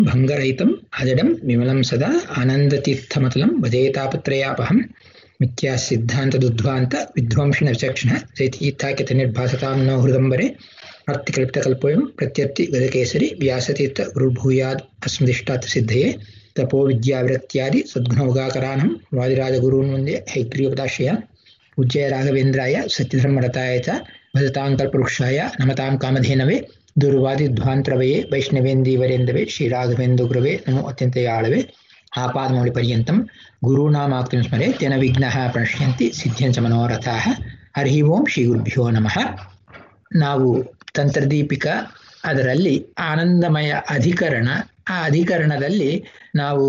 ಭಂಗರಹಿತಂ ಅಜಡಂ ವಿಮಲಂ ಸದಾ ಆನಂದತೀರ್ಥಮತಲಂ ಭಜೇತಾಪತ್ರಯಾಪಹಂ ಮಿಥ್ಯಾ ಸಿದ್ಧಾಂತದುದ್ಧ್ವಾಂತ ವಿಧ್ವಂಸಿನ ವಿಚಕ್ಷಣ ಜೈತೀರ್ಥಾಖ್ಯತ ನಿರ್ಭಾಸತಾಂ ನೋ ಹೃದಂಬರೆ ಅರ್ಥಿಕಲ್ಪಿತಕಲ್ಪೋಯಂ ಪ್ರತ್ಯರ್ಥಿ ಗದಕೇಸರಿ ವ್ಯಾಸತೀರ್ಥ ಗುರುರ್ಭೂಯಾದ್ ಅಸ್ಮದಿಷ್ಟಾತ್ ಸಿದ್ಧಯೇ ತಪೋ ವಿದ್ಯಾವಿರಕ್ತ್ಯಾದಿ ಸದ್ಗುಣೋಗಾಕರಾನಂ ವಾದಿರಾಜಗುರೂನ್ ವಂದೇ ಹೈಗ್ರೀವದಾಶ್ರಯ ಪೂಜ್ಯ ರಾಘವೇಂದ್ರಾಯ ಸತ್ಯಧರ್ಮರತಾಯ ಚ ಭಜತಾಂ ಕಲ್ಪವೃಕ್ಷಾಯ ನಮತಾಂ ಕಾಮಧೇನವೇ ದುರ್ವಾದಿಧ್ವಾಂತರವಯೇ ವೈಷ್ಣವೇಂದೀವರೇಂದವೇ ಶ್ರೀರಾಘವೇಂದ್ರ ಗುರವೇ ನಮೋ ಅತ್ಯಂತಯಾಳವೇ ಆಪಾದಮೌಳಿ ಪರ್ಯಂತಂ ಗುರುನಾಮಾಕ್ತಿಂ ಸ್ಮರೆ ತೆನ ವಿಘ್ನಃ ಪ್ರಣಶ್ಯಂತಿ ಸಿದ್ಧ್ಯಂಚ ಮನೋರಥಾಃ ಹರಿ ಓಂ ಶ್ರೀ ಗುರುಭ್ಯೋ ನಮಃ ನಾವು ತಂತ್ರದೀಪಿಕ ಅದರಲ್ಲಿ ಆನಂದಮಯ ಅಧಿಕರಣ ಆ ಅಧಿಕರಣದಲ್ಲಿ ನಾವು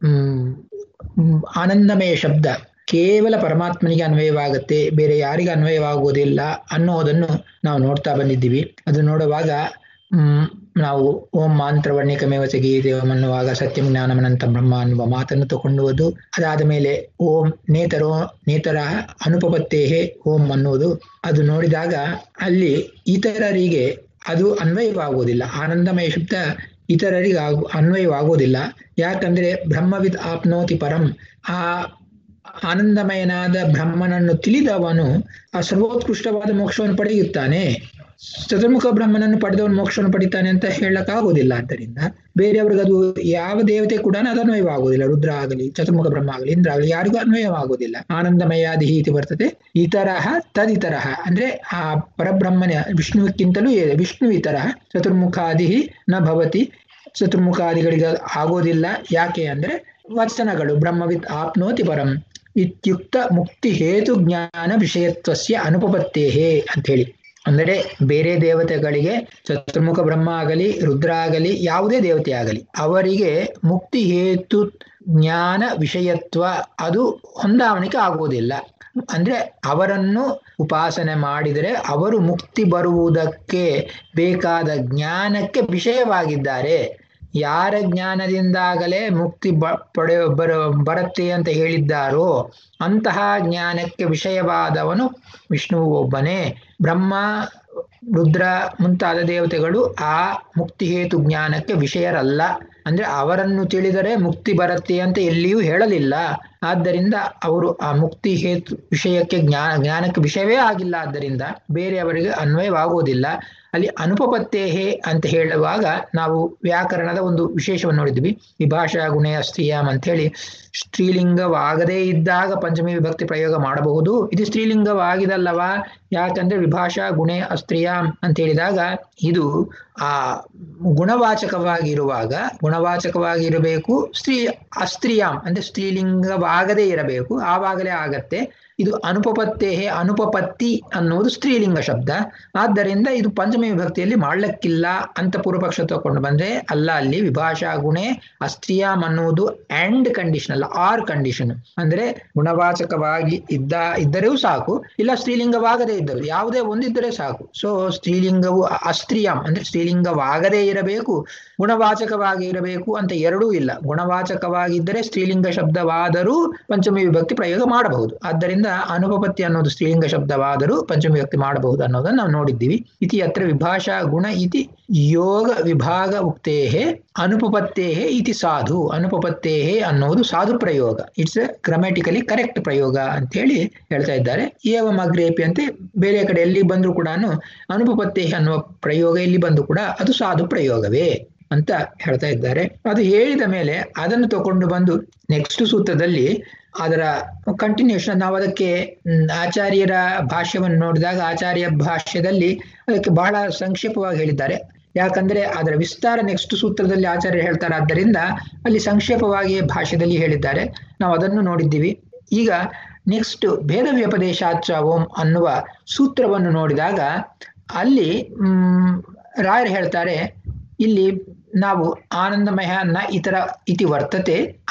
ಆನಂದಮಯ ಶಬ್ದ ಕೇವಲ ಪರಮಾತ್ಮನಿಗೆ ಅನ್ವಯವಾಗುತ್ತೆ ಬೇರೆ ಯಾರಿಗೆ ಅನ್ವಯವಾಗುವುದಿಲ್ಲ ಅನ್ನೋದನ್ನು ನಾವು ನೋಡ್ತಾ ಬಂದಿದ್ದೀವಿ ಅದು ನೋಡುವಾಗ ಹ್ಮ್ ನಾವು ಓಂ ಮಾಂತ್ರವರ್ಣಿಕಮೇವ ಗೀದೇವಂ ಅನ್ನುವಾಗ ಸತ್ಯಂ ಜ್ಞಾನಮನಂತ ಬ್ರಹ್ಮ ಅನ್ನುವ ಮಾತನ್ನು ತಗೊಂಡುವುದು ಅದಾದ ಮೇಲೆ ಓಂ ನೇತರೋ ನೇತರ ಅನುಪಪತ್ತೇಹೇ ಓಂ ಅನ್ನುವುದು ಅದು ನೋಡಿದಾಗ ಅಲ್ಲಿ ಇತರರಿಗೆ ಅದು ಅನ್ವಯವಾಗುವುದಿಲ್ಲ ಆನಂದಮಯ ಶಬ್ದ ಇತರರಿಗೆ ಆಗು ಅನ್ವಯವಾಗುವುದಿಲ್ಲ ಯಾಕಂದ್ರೆ ಬ್ರಹ್ಮವಿದ್ ಆಪ್ನೋತಿ ಪರಂ ಆ ಆನಂದಮಯನಾದ ಬ್ರಹ್ಮನನ್ನು ತಿಳಿದವನು ಆ ಸರ್ವೋತ್ಕೃಷ್ಟವಾದ ಮೋಕ್ಷವನ್ನು ಪಡೆಯುತ್ತಾನೆ ಚತುರ್ಮುಖ ಬ್ರಹ್ಮನನ್ನು ಪಡೆದವನು ಮೋಕ್ಷವನ್ನು ಪಡಿತಾನೆ ಅಂತ ಹೇಳಕ್ಕಾಗೋದಿಲ್ಲ ಆದ್ದರಿಂದ ಬೇರೆಯವ್ರಿಗೆ ಅದು ಯಾವ ದೇವತೆ ಕೂಡ ಅದು ಅನ್ವಯವಾಗುವುದಿಲ್ಲ ರುದ್ರ ಆಗಲಿ ಚತುರ್ಮುಖ ಬ್ರಹ್ಮ ಆಗಲಿ ಇಂದ್ರ ಆಗಲಿ ಯಾರಿಗೂ ಅನ್ವಯವಾಗುವುದಿಲ್ಲ ಆನಂದಮಯಾದಿ ಇತಿ ಬರ್ತದೆ ಇತರಹ ತದಿತರಹ ಅಂದ್ರೆ ಆ ಪರಬ್ರಹ್ಮನ ವಿಷ್ಣುವಿಕ್ಕಿಂತಲೂ ವಿಷ್ಣು ಇತರಹ ಚತುರ್ಮುಖಾದಿ ನ ಭವತಿ ಚತುರ್ಮುಖಾದಿಗಳಿಗೆ ಆಗೋದಿಲ್ಲ ಯಾಕೆ ಅಂದ್ರೆ ವಚನಗಳು ಬ್ರಹ್ಮವಿತ್ ಆಪ್ನೋತಿ ಪರಂ ಇತ್ಯುಕ್ತ ಮುಕ್ತಿ ಹೇತು ಜ್ಞಾನ ವಿಷಯತ್ವಸ್ಯ ಅನುಪಪತ್ತೇಹೇ ಅಂತ ಹೇಳಿ ಅಂದರೆ ಬೇರೆ ದೇವತೆಗಳಿಗೆ ಚತುರ್ಮುಖ ಬ್ರಹ್ಮ ಆಗಲಿ ರುದ್ರ ಆಗಲಿ ಯಾವುದೇ ದೇವತೆ ಆಗಲಿ ಅವರಿಗೆ ಮುಕ್ತಿ ಹೇತು ಜ್ಞಾನ ವಿಷಯತ್ವ ಅದು ಹೊಂದಾವಣಿಕೆ ಆಗುವುದಿಲ್ಲ ಅಂದ್ರೆ ಅವರನ್ನು ಉಪಾಸನೆ ಮಾಡಿದರೆ ಅವರು ಮುಕ್ತಿ ಬರುವುದಕ್ಕೆ ಬೇಕಾದ ಜ್ಞಾನಕ್ಕೆ ವಿಷಯವಾಗಿದ್ದಾರೆ ಯಾರ ಜ್ಞಾನದಿಂದಾಗಲೇ ಮುಕ್ತಿ ಬ ಪಡೆಯ ಬರ ಬರುತ್ತೆ ಅಂತ ಹೇಳಿದ್ದಾರೋ ಅಂತಹ ಜ್ಞಾನಕ್ಕೆ ವಿಷಯವಾದವನು ವಿಷ್ಣುವು ಒಬ್ಬನೇ ಬ್ರಹ್ಮ ರುದ್ರ ಮುಂತಾದ ದೇವತೆಗಳು ಆ ಮುಕ್ತಿ ಹೇತು ಜ್ಞಾನಕ್ಕೆ ವಿಷಯರಲ್ಲ ಅಂದ್ರೆ ಅವರನ್ನು ತಿಳಿದರೆ ಮುಕ್ತಿ ಬರುತ್ತೆ ಅಂತ ಎಲ್ಲಿಯೂ ಹೇಳಲಿಲ್ಲ ಆದ್ದರಿಂದ ಅವರು ಆ ಮುಕ್ತಿ ಹೇತು ವಿಷಯಕ್ಕೆ ಜ್ಞಾನ ಜ್ಞಾನಕ್ಕೆ ವಿಷಯವೇ ಆಗಿಲ್ಲ ಆದ್ದರಿಂದ ಬೇರೆಯವರಿಗೆ ಅನ್ವಯವಾಗುವುದಿಲ್ಲ ಅಲ್ಲಿ ಅನುಪಪತ್ತೇಹೇ ಅಂತ ಹೇಳುವಾಗ ನಾವು ವ್ಯಾಕರಣದ ಒಂದು ವಿಶೇಷವನ್ನು ನೋಡಿದ್ವಿ ವಿಭಾಷಾ ಗುಣೆಯ ಸ್ತ್ರೀಯಾಮ್ ಅಂತ ಹೇಳಿ ಸ್ತ್ರೀಲಿಂಗವಾಗದೇ ಇದ್ದಾಗ ಪಂಚಮಿ ವಿಭಕ್ತಿ ಪ್ರಯೋಗ ಮಾಡಬಹುದು ಇದು ಸ್ತ್ರೀಲಿಂಗವಾಗಿದಲ್ಲವಾ ಯಾಕಂದ್ರೆ ವಿಭಾಷಾ ಗುಣೆ ಅಸ್ತ್ರೀಯಾಮ್ ಅಂತ ಹೇಳಿದಾಗ ಇದು ಆ ಗುಣವಾಚಕವಾಗಿರುವಾಗ ಗುಣವಾಚಕವಾಗಿರಬೇಕು ಸ್ತ್ರೀ ಅಸ್ತ್ರೀಯಾಮ್ ಅಂದ್ರೆ ಸ್ತ್ರೀಲಿಂಗವಾಗದೇ ಇರಬೇಕು ಆವಾಗಲೇ ಆಗತ್ತೆ ಇದು ಅನುಪಪತ್ತೇಹೆ ಅನುಪಪತ್ತಿ ಅನ್ನುವುದು ಸ್ತ್ರೀಲಿಂಗ ಶಬ್ದ ಆದ್ದರಿಂದ ಇದು ಪಂಚಮಿ ವಿಭಕ್ತಿಯಲ್ಲಿ ಮಾಡ್ಲಿಕ್ಕಿಲ್ಲ ಅಂತ ಪೂರ್ವಪಕ್ಷ ತಗೊಂಡು ಬಂದ್ರೆ ಅಲ್ಲ ಅಲ್ಲಿ ವಿಭಾಷಾ ಗುಣೆ ಅಸ್ತ್ರೀಯಾಮ್ ಅನ್ನುವುದು ಅಂಡ್ ಕಂಡೀಷನ್ ಅಲ್ಲ ಆರ್ ಕಂಡೀಷನ್ ಅಂದ್ರೆ ಗುಣವಾಚಕವಾಗಿ ಇದ್ದ ಇದ್ದರೂ ಸಾಕು ಇಲ್ಲ ಸ್ತ್ರೀಲಿಂಗವಾಗದೇ ಇದ್ದರು ಯಾವುದೇ ಒಂದಿದ್ದರೆ ಸಾಕು ಸೊ ಸ್ತ್ರೀಲಿಂಗವು ಅಸ್ತ್ರೀಯಾಮ್ ಅಂದ್ರೆ ಸ್ತ್ರೀಲಿಂಗವಾಗದೇ ಇರಬೇಕು ಗುಣವಾಚಕವಾಗಿ ಇರಬೇಕು ಅಂತ ಎರಡೂ ಇಲ್ಲ ಗುಣವಾಚಕವಾಗಿದ್ದರೆ ಸ್ತ್ರೀಲಿಂಗ ಶಬ್ದವಾದರೂ ಪಂಚಮಿ ವಿಭಕ್ತಿ ಪ್ರಯೋಗ ಮಾಡಬಹುದು ಆದ್ದರಿಂದ ಅನುಪಪತ್ತಿ ಅನ್ನೋದು ಸ್ತ್ರೀಲಿಂಗ ಶಬ್ದವಾದರೂ ಪಂಚಮಿ ವಿಭಕ್ತಿ ಮಾಡಬಹುದು ಅನ್ನೋದನ್ನು ನಾವು ನೋಡಿದ್ದೀವಿ ಇತಿ ಅತ್ರ ವಿಭಾಷಾ ಗುಣ ಇತಿ ಯೋಗ ವಿಭಾಗ ಉಕ್ತೇಹೇ ಅನುಪಪತ್ತೇಹೇ ಇತಿ ಸಾಧು ಅನುಪಪತ್ತೇಹೇ ಅನ್ನೋದು ಸಾಧು ಪ್ರಯೋಗ ಇಟ್ಸ್ ಗ್ರಾಮ್ಯಾಟಿಕಲಿ ಕರೆಕ್ಟ್ ಪ್ರಯೋಗ ಅಂತ ಹೇಳಿ ಹೇಳ್ತಾ ಇದ್ದಾರೆ ಏವಂ ಅಗ್ರೇಪಿ ಅಂತೆ ಬೇರೆ ಕಡೆ ಎಲ್ಲಿ ಬಂದರೂ ಕೂಡ ಅನುಪಪತ್ತೇಹೆ ಅನ್ನುವ ಪ್ರಯೋಗ ಇಲ್ಲಿ ಬಂದು ಕೂಡ ಅದು ಸಾಧು ಪ್ರಯೋಗವೇ ಅಂತ ಹೇಳ್ತಾ ಇದ್ದಾರೆ ಅದು ಹೇಳಿದ ಮೇಲೆ ಅದನ್ನು ತಗೊಂಡು ಬಂದು ನೆಕ್ಸ್ಟ್ ಸೂತ್ರದಲ್ಲಿ ಅದರ ಕಂಟಿನ್ಯೂಷನ್ ನಾವು ಅದಕ್ಕೆ ಆಚಾರ್ಯರ ಭಾಷ್ಯವನ್ನು ನೋಡಿದಾಗ ಆಚಾರ್ಯ ಭಾಷ್ಯದಲ್ಲಿ ಅದಕ್ಕೆ ಬಹಳ ಸಂಕ್ಷೇಪವಾಗಿ ಹೇಳಿದ್ದಾರೆ ಯಾಕಂದ್ರೆ ಅದರ ವಿಸ್ತಾರ ನೆಕ್ಸ್ಟ್ ಸೂತ್ರದಲ್ಲಿ ಆಚಾರ್ಯ ಹೇಳ್ತಾರೆ ಆದ್ದರಿಂದ ಅಲ್ಲಿ ಸಂಕ್ಷೇಪವಾಗಿ ಭಾಷ್ಯದಲ್ಲಿ ಹೇಳಿದ್ದಾರೆ ನಾವು ಅದನ್ನು ನೋಡಿದ್ದೀವಿ ಈಗ ನೆಕ್ಸ್ಟ್ ಭೇದ ವ್ಯಪದೇಶಾಚ ಓಂ ಅನ್ನುವ ಸೂತ್ರವನ್ನು ನೋಡಿದಾಗ ಅಲ್ಲಿ ಹ್ಮ್ ರಾಯರು ಹೇಳ್ತಾರೆ ಇಲ್ಲಿ ನಾವು ಆನಂದಮಯ ನ ಇತರ ಇತಿ ವರ್ತತೆ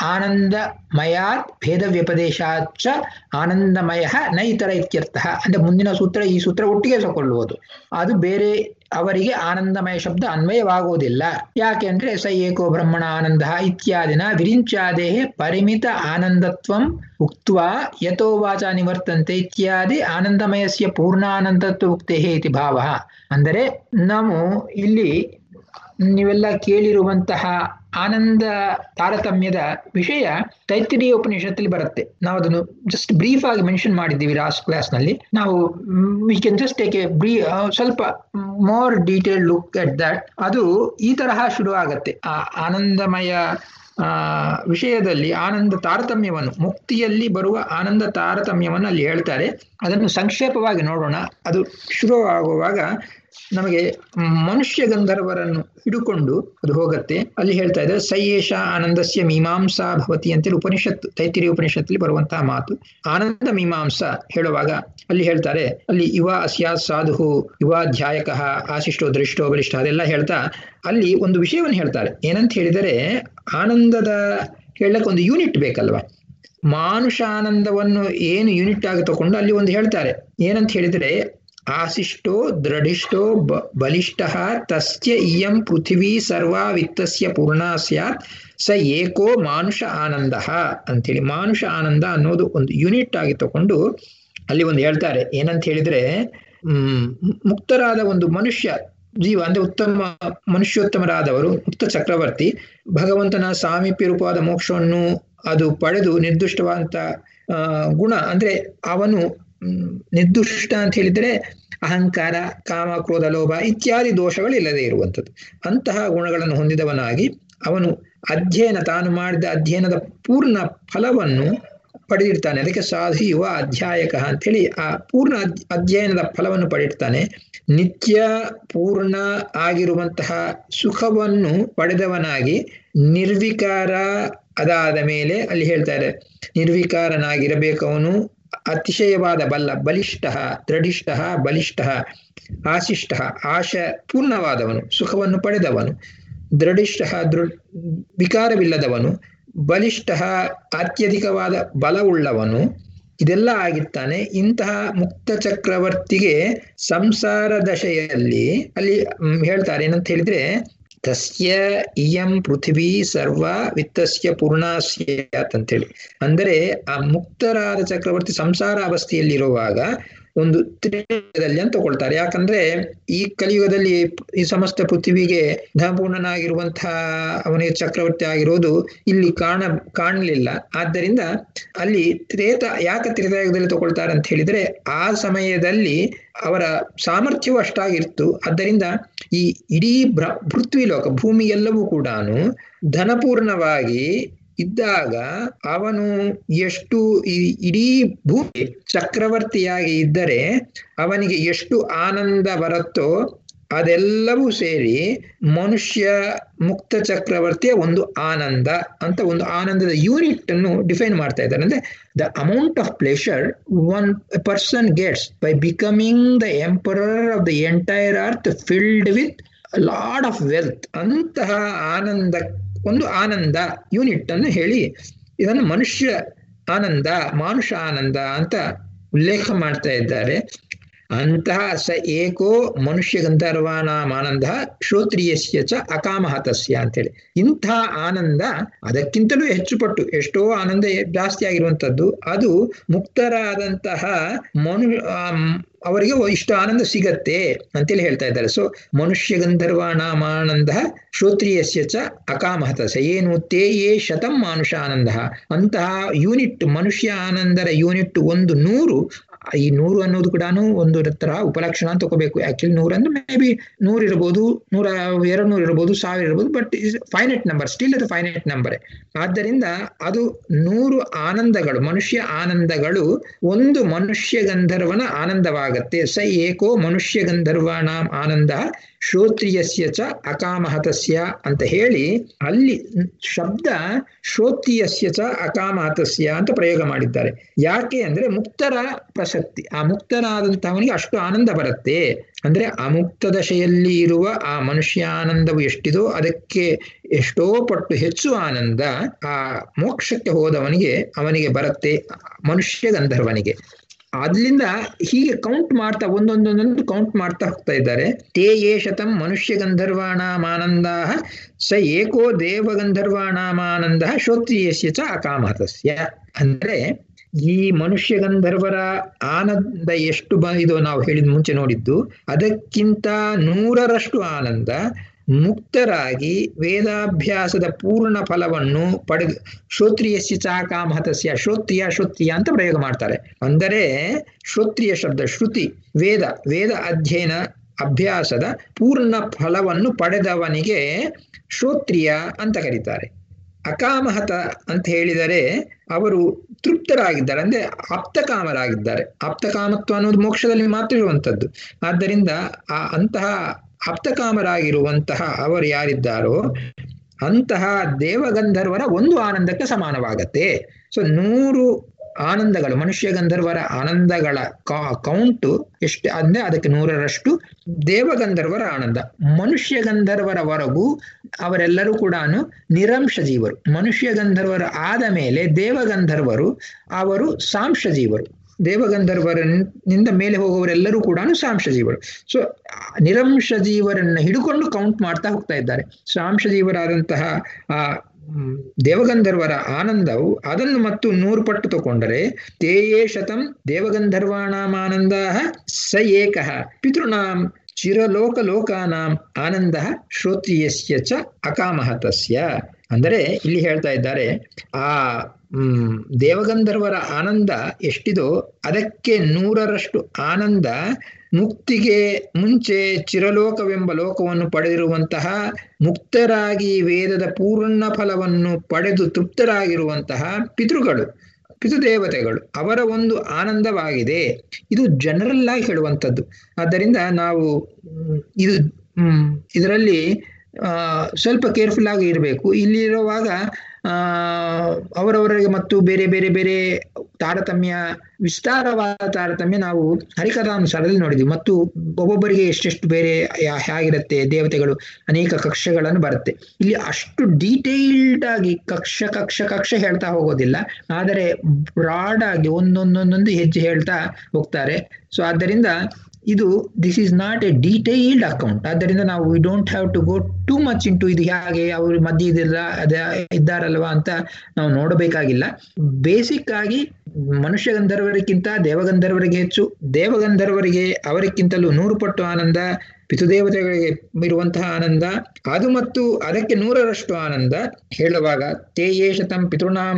ಆನಂದಮಯಾತ್ ಭೇದ ವ್ಯಪದೇಶಾಚ ಆನಂದಮಯ ನ ಇತರ ಇತ್ಯರ್ಥ ಅಂದ್ರೆ ಮುಂದಿನ ಸೂತ್ರ ಈ ಸೂತ್ರ ಒಟ್ಟಿಗೆ ತಗೊಳ್ಳುವುದು ಅದು ಬೇರೆ ಅವರಿಗೆ ಆನಂದಮಯ ಶಬ್ದ ಅನ್ವಯವಾಗುವುದಿಲ್ಲ ಯಾಕೆ ಅಂದ್ರೆ ಸ ಏಕೋ ಬ್ರಹ್ಮಣ ಆನಂದ ಇತ್ಯಾದಿನ ವಿರಿಂಚಾದೇ ಪರಿಮಿತ ಆನಂದತ್ವಂ ಉಕ್ತ ಯಥೋ ವಾಚ ನಿವರ್ತಂತೆ ಇತ್ಯಾದಿ ಆನಂದಮಯಸ್ಯ ಪೂರ್ಣಾನಂದತ್ವ ಉಕ್ತೆ ಇತಿ ಭಾವ ಅಂದರೆ ನಾವು ಇಲ್ಲಿ ನೀವೆಲ್ಲ ಕೇಳಿರುವಂತಹ ಆನಂದ ತಾರತಮ್ಯದ ವಿಷಯ ತೈತ್ತಿರೀಯ ಉಪನಿಷತ್ತಲ್ಲಿ ಬರುತ್ತೆ ನಾವು ಅದನ್ನು ಜಸ್ಟ್ ಬ್ರೀಫ್ ಆಗಿ ಮೆನ್ಷನ್ ಮಾಡಿದ್ದೀವಿ ಲಾಸ್ಟ್ ಕ್ಲಾಸ್ ನಲ್ಲಿ ನಾವು we can just take a ಬ್ರೀ ಸ್ವಲ್ಪ more detail look at that ಅದು ಈ ತರಹ ಶುರು ಆಗತ್ತೆ ಆ ಆನಂದಮಯ ಆ ವಿಷಯದಲ್ಲಿ ಆನಂದ ತಾರತಮ್ಯವನ್ನು ಮುಕ್ತಿಯಲ್ಲಿ ಬರುವ ಆನಂದ ತಾರತಮ್ಯವನ್ನು ಅಲ್ಲಿ ಹೇಳ್ತಾರೆ ಅದನ್ನು ಸಂಕ್ಷೇಪವಾಗಿ ನೋಡೋಣ ಅದು ಶುರುವಾಗುವಾಗ ನಮಗೆ ಮನುಷ್ಯ ಗಂಧರ್ವರನ್ನು ಹಿಡುಕೊಂಡು ಅದು ಹೋಗುತ್ತೆ ಅಲ್ಲಿ ಹೇಳ್ತಾ ಇದ್ದಾರೆ ಸಯೇಷ ಆನಂದಸ್ಯ ಮೀಮಾಂಸಾ ಭವತಿ ಅಂತೇಳಿ ಉಪನಿಷತ್ತು ತೈತಿರಿ ಉಪನಿಷತ್ತಲ್ಲಿ ಬರುವಂತಹ ಮಾತು ಆನಂದ ಮೀಮಾಂಸಾ ಹೇಳುವಾಗ ಅಲ್ಲಿ ಹೇಳ್ತಾರೆ ಅಲ್ಲಿ ಯುವ ಅಸ್ಯಾ ಸಾಧು ಯುವಾಧ್ಯಾಯಕ ಆಶಿಷ್ಟೋ ದೃಷ್ಟೋ ಬಲಿಷ್ಠ ಅದೆಲ್ಲ ಹೇಳ್ತಾ ಅಲ್ಲಿ ಒಂದು ವಿಷಯವನ್ನು ಹೇಳ್ತಾರೆ ಏನಂತ ಹೇಳಿದರೆ ಆನಂದದ ಹೇಳಕ್ಕೆ ಒಂದು ಯೂನಿಟ್ ಬೇಕಲ್ವಾ ಮಾನುಷ ಆನಂದವನ್ನು ಏನು ಯೂನಿಟ್ ಆಗಿ ತಗೊಂಡು ಅಲ್ಲಿ ಒಂದು ಹೇಳ್ತಾರೆ ಏನಂತ ಹೇಳಿದರೆ ಆಶಿಷ್ಟೋ ದೃಢಿಷ್ಟೋ ಬ ಬಲಿಷ್ಠ ತಸ್ಯ ಇಯಂ ಪೃಥಿವೀ ಸರ್ವಾ ವಿತ್ತಸ್ಯ ಪೂರ್ಣ ಸ್ಯಾತ್ ಸ ಏಕೋ ಮಾನುಷ ಆನಂದ ಅಂತೇಳಿ ಮಾನುಷ ಆನಂದ ಅನ್ನೋದು ಒಂದು ಯೂನಿಟ್ ಆಗಿ ತಗೊಂಡು ಅಲ್ಲಿ ಒಂದು ಹೇಳ್ತಾರೆ ಏನಂತ ಹೇಳಿದ್ರೆ ಹ್ಮ್ ಮುಕ್ತರಾದ ಒಂದು ಮನುಷ್ಯ ಜೀವ ಅಂದ್ರೆ ಉತ್ತಮ ಮನುಷ್ಯೋತ್ತಮರಾದವರು ಮುಕ್ತ ಚಕ್ರವರ್ತಿ ಭಗವಂತನ ಸಾಮೀಪ್ಯ ರೂಪವಾದ ಮೋಕ್ಷವನ್ನು ಅದು ಪಡೆದು ನಿರ್ದಿಷ್ಟವಾದಂತ ಗುಣ ಅಂದ್ರೆ ಅವನು ನಿರ್ದುಷ್ಟ ಅಂತ ಹೇಳಿದ್ರೆ ಅಹಂಕಾರ ಕಾಮ ಕ್ರೋಧ ಲೋಭ ಇತ್ಯಾದಿ ದೋಷಗಳು ಇಲ್ಲದೆ ಇರುವಂಥದ್ದು ಅಂತಹ ಗುಣಗಳನ್ನು ಹೊಂದಿದವನಾಗಿ ಅವನು ಅಧ್ಯಯನ ತಾನು ಮಾಡಿದ ಅಧ್ಯಯನದ ಪೂರ್ಣ ಫಲವನ್ನು ಪಡೆದಿರ್ತಾನೆ ಅದಕ್ಕೆ ಸಾಧು ಯುವ ಅಧ್ಯಾಯಕ ಅಂತೇಳಿ ಆ ಪೂರ್ಣ ಅಧ್ಯಯನದ ಫಲವನ್ನು ಪಡೆದಿರ್ತಾನೆ ನಿತ್ಯ ಪೂರ್ಣ ಆಗಿರುವಂತಹ ಸುಖವನ್ನು ಪಡೆದವನಾಗಿ ನಿರ್ವಿಕಾರ ಅದಾದ ಮೇಲೆ ಅಲ್ಲಿ ಹೇಳ್ತಾರೆ ನಿರ್ವಿಕಾರನಾಗಿರಬೇಕು ಅವನು ಅತಿಶಯವಾದ ಬಲ್ಲ ಬಲಿಷ್ಠ ದೃಢಿಷ್ಠ ಬಲಿಷ್ಠ ಆಶಿಷ್ಟ ಆಶ ಪೂರ್ಣವಾದವನು ಸುಖವನ್ನು ಪಡೆದವನು ದೃಢಿಷ್ಠ ದೃ ವಿಕಾರವಿಲ್ಲದವನು ಬಲಿಷ್ಠ ಅತ್ಯಧಿಕವಾದ ಬಲವುಳ್ಳವನು ಇದೆಲ್ಲ ಆಗಿರ್ತಾನೆ ಇಂತಹ ಮುಕ್ತ ಚಕ್ರವರ್ತಿಗೆ ಸಂಸಾರ ದಶೆಯಲ್ಲಿ ಅಲ್ಲಿ ಹೇಳ್ತಾರೆ ಏನಂತ ಹೇಳಿದ್ರೆ ತಸ್ಯ ಇಯಂ ಪೃಥ್ವಿ ಸರ್ವ ವಿತ್ತಸ್ಯ ಪೂರ್ಣಾಸ್ಯಾತ್ ಅಂತೇಳಿ ಅಂದರೆ ಆ ಮುಕ್ತರಾದ ಚಕ್ರವರ್ತಿ ಸಂಸಾರ ಅವಸ್ಥೆಯಲ್ಲಿರುವಾಗ ಒಂದು ತ್ರಿದಲ್ಲಿ ಅಂತ ತಗೊಳ್ತಾರೆ ಯಾಕಂದ್ರೆ ಈ ಕಲಿಯುಗದಲ್ಲಿ ಈ ಸಮಸ್ತ ಪೃಥ್ವಿಗೆ ಧನಪೂರ್ಣನಾಗಿರುವಂತಹ ಅವನಿಗೆ ಚಕ್ರವರ್ತಿ ಆಗಿರೋದು ಇಲ್ಲಿ ಕಾಣ ಕಾಣಲಿಲ್ಲ ಆದ್ದರಿಂದ ಅಲ್ಲಿ ತ್ರೇತ ಯಾಕೆ ತ್ರೇತಾಯುಗದಲ್ಲಿ ತಗೊಳ್ತಾರೆ ಅಂತ ಹೇಳಿದ್ರೆ ಆ ಸಮಯದಲ್ಲಿ ಅವರ ಸಾಮರ್ಥ್ಯವು ಅಷ್ಟಾಗಿರ್ತು ಆದ್ದರಿಂದ ಈ ಇಡೀ ಭ್ರ ಪೃಥ್ವಿ ಲೋಕ ಭೂಮಿ ಎಲ್ಲವೂ ಕೂಡ ಧನಪೂರ್ಣವಾಗಿ ಇದ್ದಾಗ ಅವನು ಎಷ್ಟು ಈ ಇಡೀ ಭೂಮಿ ಚಕ್ರವರ್ತಿಯಾಗಿ ಇದ್ದರೆ ಅವನಿಗೆ ಎಷ್ಟು ಆನಂದ ಬರುತ್ತೋ ಅದೆಲ್ಲವೂ ಸೇರಿ ಮನುಷ್ಯ ಮುಕ್ತ ಚಕ್ರವರ್ತಿಯ ಒಂದು ಆನಂದ ಅಂತ ಒಂದು ಆನಂದದ ಯೂನಿಟ್ ಅನ್ನು ಡಿಫೈನ್ ಮಾಡ್ತಾ ಇದ್ದಾರೆ ಅಂದ್ರೆ the amount of pleasure one person gets by becoming the emperor of the entire earth filled with load of wealth ಅಂತಹ ಆನಂದ ಒಂದು ಆನಂದ ಯೂನಿಟ್ ಅನ್ನು ಹೇಳಿ ಇದನ್ನು ಮನುಷ್ಯ ಆನಂದ ಮಾನುಷ ಆನಂದ ಅಂತ ಉಲ್ಲೇಖ ಮಾಡ್ತಾ ಇದ್ದಾರೆ ಅಂತಹ ಸ ಏಕೋ ಮನುಷ್ಯ ಗಂಧರ್ವಾನಾಂ ಆನಂದ ಶ್ರೋತ್ರಿಯಸ್ಯ ಚ ಅಕಾಮಹತಸ್ಯ ಅಂತೇಳಿ ಇಂತಹ ಆನಂದ ಅದಕ್ಕಿಂತಲೂ ಹೆಚ್ಚು ಪಟ್ಟು ಎಷ್ಟೋ ಆನಂದ ಜಾಸ್ತಿ ಆಗಿರುವಂಥದ್ದು ಅದು ಮುಕ್ತರಾದಂತಹ ಮನು ಅವರಿಗೆ ಇಷ್ಟು ಆನಂದ ಸಿಗತ್ತೆ ಅಂತೇಳಿ ಹೇಳ್ತಾ ಇದ್ದಾರೆ ಸೊ ಮನುಷ್ಯ ಗಂಧರ್ವಾಣಾಮಾನಂದ ಶ್ರೋತ್ರಿಯಸ್ಯ ಚ ಅಕಾಮಹತ ಸ ಏನು ತೇ ಯೇ ಶತಂ ಮಾನುಷ ಆನಂದ ಅಂತಹ ಯೂನಿಟ್ ಮನುಷ್ಯ ಆನಂದರ ಯೂನಿಟ್ ಒಂದು ನೂರು ಈ ನೂರು ಅನ್ನೋದು ಕೂಡ ಒಂದು ತರ ಉಪಲಕ್ಷಣ ಅಂತ ತಗೋಬೇಕು ಆಕ್ಚುಲಿ ನೂರು ಅಂದ್ರೆ ಮೇ ಬಿ ನೂರು ಇರ್ಬೋದು ನೂರ ಎರಡು ನೂರು ಇರ್ಬೋದು ಸಾವಿರ ಇರ್ಬೋದು but is finite number still ಅದು ಫೈನೈಟ್ ನಂಬರ್ ಆದ್ದರಿಂದ ಅದು ನೂರು ಆನಂದಗಳು ಮನುಷ್ಯ ಆನಂದಗಳು ಒಂದು ಮನುಷ್ಯ ಗಂಧರ್ವನ ಆನಂದವಾಗತ್ತೆ ಸ ಏಕೋ ಮನುಷ್ಯ ಗಂಧರ್ವಾಣಾಂ ಆನಂದ ಶ್ರೋತ್ರಿಯಸ್ಯ ಚ ಅಕಾಮಹತಸ್ಯ ಅಂತ ಹೇಳಿ ಅಲ್ಲಿ ಶಬ್ದ ಶ್ರೋತ್ರಿಯಸ್ಯ ಚ ಅಕಾಮಹತಸ್ಯ ಅಂತ ಪ್ರಯೋಗ ಮಾಡಿದ್ದಾರೆ ಯಾಕೆ ಅಂದ್ರೆ ಮುಕ್ತರ ಪ್ರಸಕ್ತಿ ಆ ಮುಕ್ತನಾದಂತಹವನಿಗೆ ಅಷ್ಟು ಆನಂದ ಬರುತ್ತೆ ಅಂದ್ರೆ ಅಮುಕ್ತ ದಶೆಯಲ್ಲಿ ಇರುವ ಆ ಮನುಷ್ಯ ಆನಂದವು ಎಷ್ಟಿದೋ ಅದಕ್ಕೆ ಎಷ್ಟೋ ಪಟ್ಟು ಹೆಚ್ಚು ಆನಂದ ಆ ಮೋಕ್ಷಕ್ಕೆ ಹೋದವನಿಗೆ ಅವನಿಗೆ ಬರುತ್ತೆ ಮನುಷ್ಯ ಗಂಧರ್ವನಿಗೆ ಅದ್ರಿಂದ ಹೀಗೆ ಕೌಂಟ್ ಮಾಡ್ತಾ ಒಂದೊಂದೊಂದೊಂದು ಕೌಂಟ್ ಮಾಡ್ತಾ ಹೋಗ್ತಾ ಇದ್ದಾರೆ ತೇ ಯೇ ಶತಂ ಮನುಷ್ಯ ಗಂಧರ್ವಾಣಾಮಾನಂದ ಸ ಏಕೋ ದೇವ ಗಂಧರ್ವಾಣಾಮಾನಂದ ಶ್ರೋತ್ರಿಯಸ್ಯ ಚ ಅಕಾಮಹತಸ್ಯ ಅಂದ್ರೆ ಈ ಮನುಷ್ಯ ಗಂಧರ್ವರ ಆನಂದ ಎಷ್ಟು ಬಂದಿದೋ ನಾವು ಹೇಳಿದ ಮುಂಚೆ ನೋಡಿದ್ದು ಅದಕ್ಕಿಂತ ನೂರರಷ್ಟು ಆನಂದ ಮುಕ್ತರಾಗಿ ವೇದಾಭ್ಯಾಸದ ಪೂರ್ಣ ಫಲವನ್ನು ಪಡೆದು ಶ್ರೋತ್ರಿಯಸ್ಯ ಚಾಕಾಮಹತಸ್ಯ ಶ್ರೋತ್ರಿಯ ಶ್ರೋತ್ರಿಯ ಅಂತ ಪ್ರಯೋಗ ಮಾಡ್ತಾರೆ ಅಂದರೆ ಶ್ರೋತ್ರಿಯ ಶಬ್ದ ಶ್ರುತಿ ವೇದ ವೇದ ಅಧ್ಯಯನ ಅಭ್ಯಾಸದ ಪೂರ್ಣ ಫಲವನ್ನು ಪಡೆದವನಿಗೆ ಶ್ರೋತ್ರಿಯ ಅಂತ ಕರೀತಾರೆ ಅಕಾಮಹತ ಅಂತ ಹೇಳಿದರೆ ಅವರು ತೃಪ್ತರಾಗಿದ್ದಾರೆ ಅಂದ್ರೆ ಆಪ್ತಕಾಮರಾಗಿದ್ದಾರೆ ಆಪ್ತಕಾಮತ್ವ ಅನ್ನೋದು ಮೋಕ್ಷದಲ್ಲಿ ಮಾತ್ರ ಇರುವಂಥದ್ದು ಆದ್ದರಿಂದ ಆ ಅಂತಹ ಆಪ್ತಕಾಮರಾಗಿರುವಂತಹ ಅವರು ಯಾರಿದ್ದಾರೋ ಅಂತಹ ದೇವಗಂಧರ್ವರ ಒಂದು ಆನಂದಕ್ಕೆ ಸಮಾನವಾಗತ್ತೆ ಸೊ ನೂರು ಆನಂದಗಳು ಮನುಷ್ಯ ಗಂಧರ್ವರ ಆನಂದಗಳ ಕೌಂಟು ಎಷ್ಟು ಅಂದ್ರೆ ಅದಕ್ಕೆ ನೂರರಷ್ಟು ದೇವಗಂಧರ್ವರ ಆನಂದ ಮನುಷ್ಯ ಗಂಧರ್ವರವರೆಗೂ ಅವರೆಲ್ಲರೂ ಕೂಡ ನಿರಂಶ ಜೀವರು ಮನುಷ್ಯ ಗಂಧರ್ವರ ಆದ ಮೇಲೆ ದೇವಗಂಧರ್ವರು ಅವರು ಸಾಂಶ ಜೀವರು ದೇವಗಂಧರ್ವರನಿಂದ ಮೇಲೆ ಹೋಗುವವರೆಲ್ಲರೂ ಕೂಡ ಸಾಂಶ ಜೀವರು ಸೊ ನಿರಂಶ ಜೀವರನ್ನ ಹಿಡ್ಕೊಂಡು ಕೌಂಟ್ ಮಾಡ್ತಾ ಹೋಗ್ತಾ ಇದ್ದಾರೆ ಸಾಂಶ ಜೀವರಾದಂತಹ ಆ ದೇವಗಂಧರ್ವರ ಆನಂದವು ಅದನ್ನು ಮತ್ತು ನೂರು ಪಟ್ಟು ತಗೊಂಡರೆ ತೇಯೇ ಶತಂ ದೇವಗಂಧರ್ವಾಣಾಮಾನಂದ ಸ ಏಕಃ ಪಿತೃಣಾಂ ಚಿರಲೋಕ ಲೋಕಾನಾಂ ಆನಂದ ಶ್ರೋತ್ರಿಯಸ್ಯ ಚ ಅಕಾಮಹತಸ್ಯ ಅಂದರೆ ಇಲ್ಲಿ ಹೇಳ್ತಾ ಇದ್ದಾರೆ ಆ ಹ್ಮ್ ದೇವಗಂಧರ್ವರ ಆನಂದ ಎಷ್ಟಿದೋ ಅದಕ್ಕೆ ನೂರರಷ್ಟು ಆನಂದ ಮುಕ್ತಿಗೆ ಮುಂಚೆ ಚಿರಲೋಕವೆಂಬ ಲೋಕವನ್ನು ಪಡೆದಿರುವಂತಹ ಮುಕ್ತರಾಗಿ ವೇದದ ಪೂರ್ಣ ಫಲವನ್ನು ಪಡೆದು ತೃಪ್ತರಾಗಿರುವಂತಹ ಪಿತೃಗಳು ಪಿತೃದೇವತೆಗಳು ಅವರ ಒಂದು ಆನಂದವಾಗಿದೆ ಇದು ಜನರಲ್ ಆಗಿ ಹೇಳುವಂಥದ್ದು ಆದ್ದರಿಂದ ನಾವು ಇದು ಇದರಲ್ಲಿ ಸ್ವಲ್ಪ ಕೇರ್ಫುಲ್ ಆಗಿ ಇರಬೇಕು ಇಲ್ಲಿರುವಾಗ ಅವರವರಿಗೆ ಮತ್ತು ಬೇರೆ ಬೇರೆ ಬೇರೆ ತಾರತಮ್ಯ ವಿಸ್ತಾರವಾದ ತಾರತಮ್ಯ ನಾವು ಹರಿಕಥಾನುಸಾರದಲ್ಲಿ ನೋಡಿದ್ವಿ ಮತ್ತು ಒಬ್ಬೊಬ್ಬರಿಗೆ ಎಷ್ಟೆಷ್ಟು ಬೇರೆ ಹೇಗಿರುತ್ತೆ ದೇವತೆಗಳು ಅನೇಕ ಕಕ್ಷೆಗಳನ್ನು ಬರುತ್ತೆ ಇಲ್ಲಿ ಅಷ್ಟು ಡೀಟೇಲ್ಡ್ ಆಗಿ ಕಕ್ಷ ಕಕ್ಷ ಕಕ್ಷ ಹೇಳ್ತಾ ಹೋಗೋದಿಲ್ಲ ಆದರೆ ಬ್ರಾಡ್ ಆಗಿ ಒಂದೊಂದೊಂದೊಂದು ಹೆಜ್ಜೆ ಹೇಳ್ತಾ ಹೋಗ್ತಾರೆ ಸೊ ಆದ್ದರಿಂದ ಇದು this is not a detailed account ಆದ್ದರಿಂದ ನಾವು we don't have to go too much into ಇದು ಹೇಗೆ ಅವ್ರ ಮಧ್ಯೆ ಇದೆಲ್ಲ ಅದ ಇದ್ದಾರಲ್ವಾ ಅಂತ ನಾವು ನೋಡಬೇಕಾಗಿಲ್ಲ ಬೇಸಿಕ್ ಆಗಿ ಮನುಷ್ಯ ಗಂಧರ್ವರಿಗಿಂತ ದೇವಗಂಧರ್ವರಿಗೆ ಹೆಚ್ಚು ದೇವಗಂಧರ್ವರಿಗೆ ಅವರಿಗಿಂತಲೂ ನೂರು ಪಟ್ಟು ಆನಂದ ಪಿತೃದೇವತೆಗಳಿಗೆ ಇರುವಂತಹ ಆನಂದ ಅದು ಮತ್ತು ಅದಕ್ಕೆ ನೂರರಷ್ಟು ಆನಂದ ಹೇಳುವಾಗ ತೇಯೇಶತಂ ಪಿತೃಣಾಂ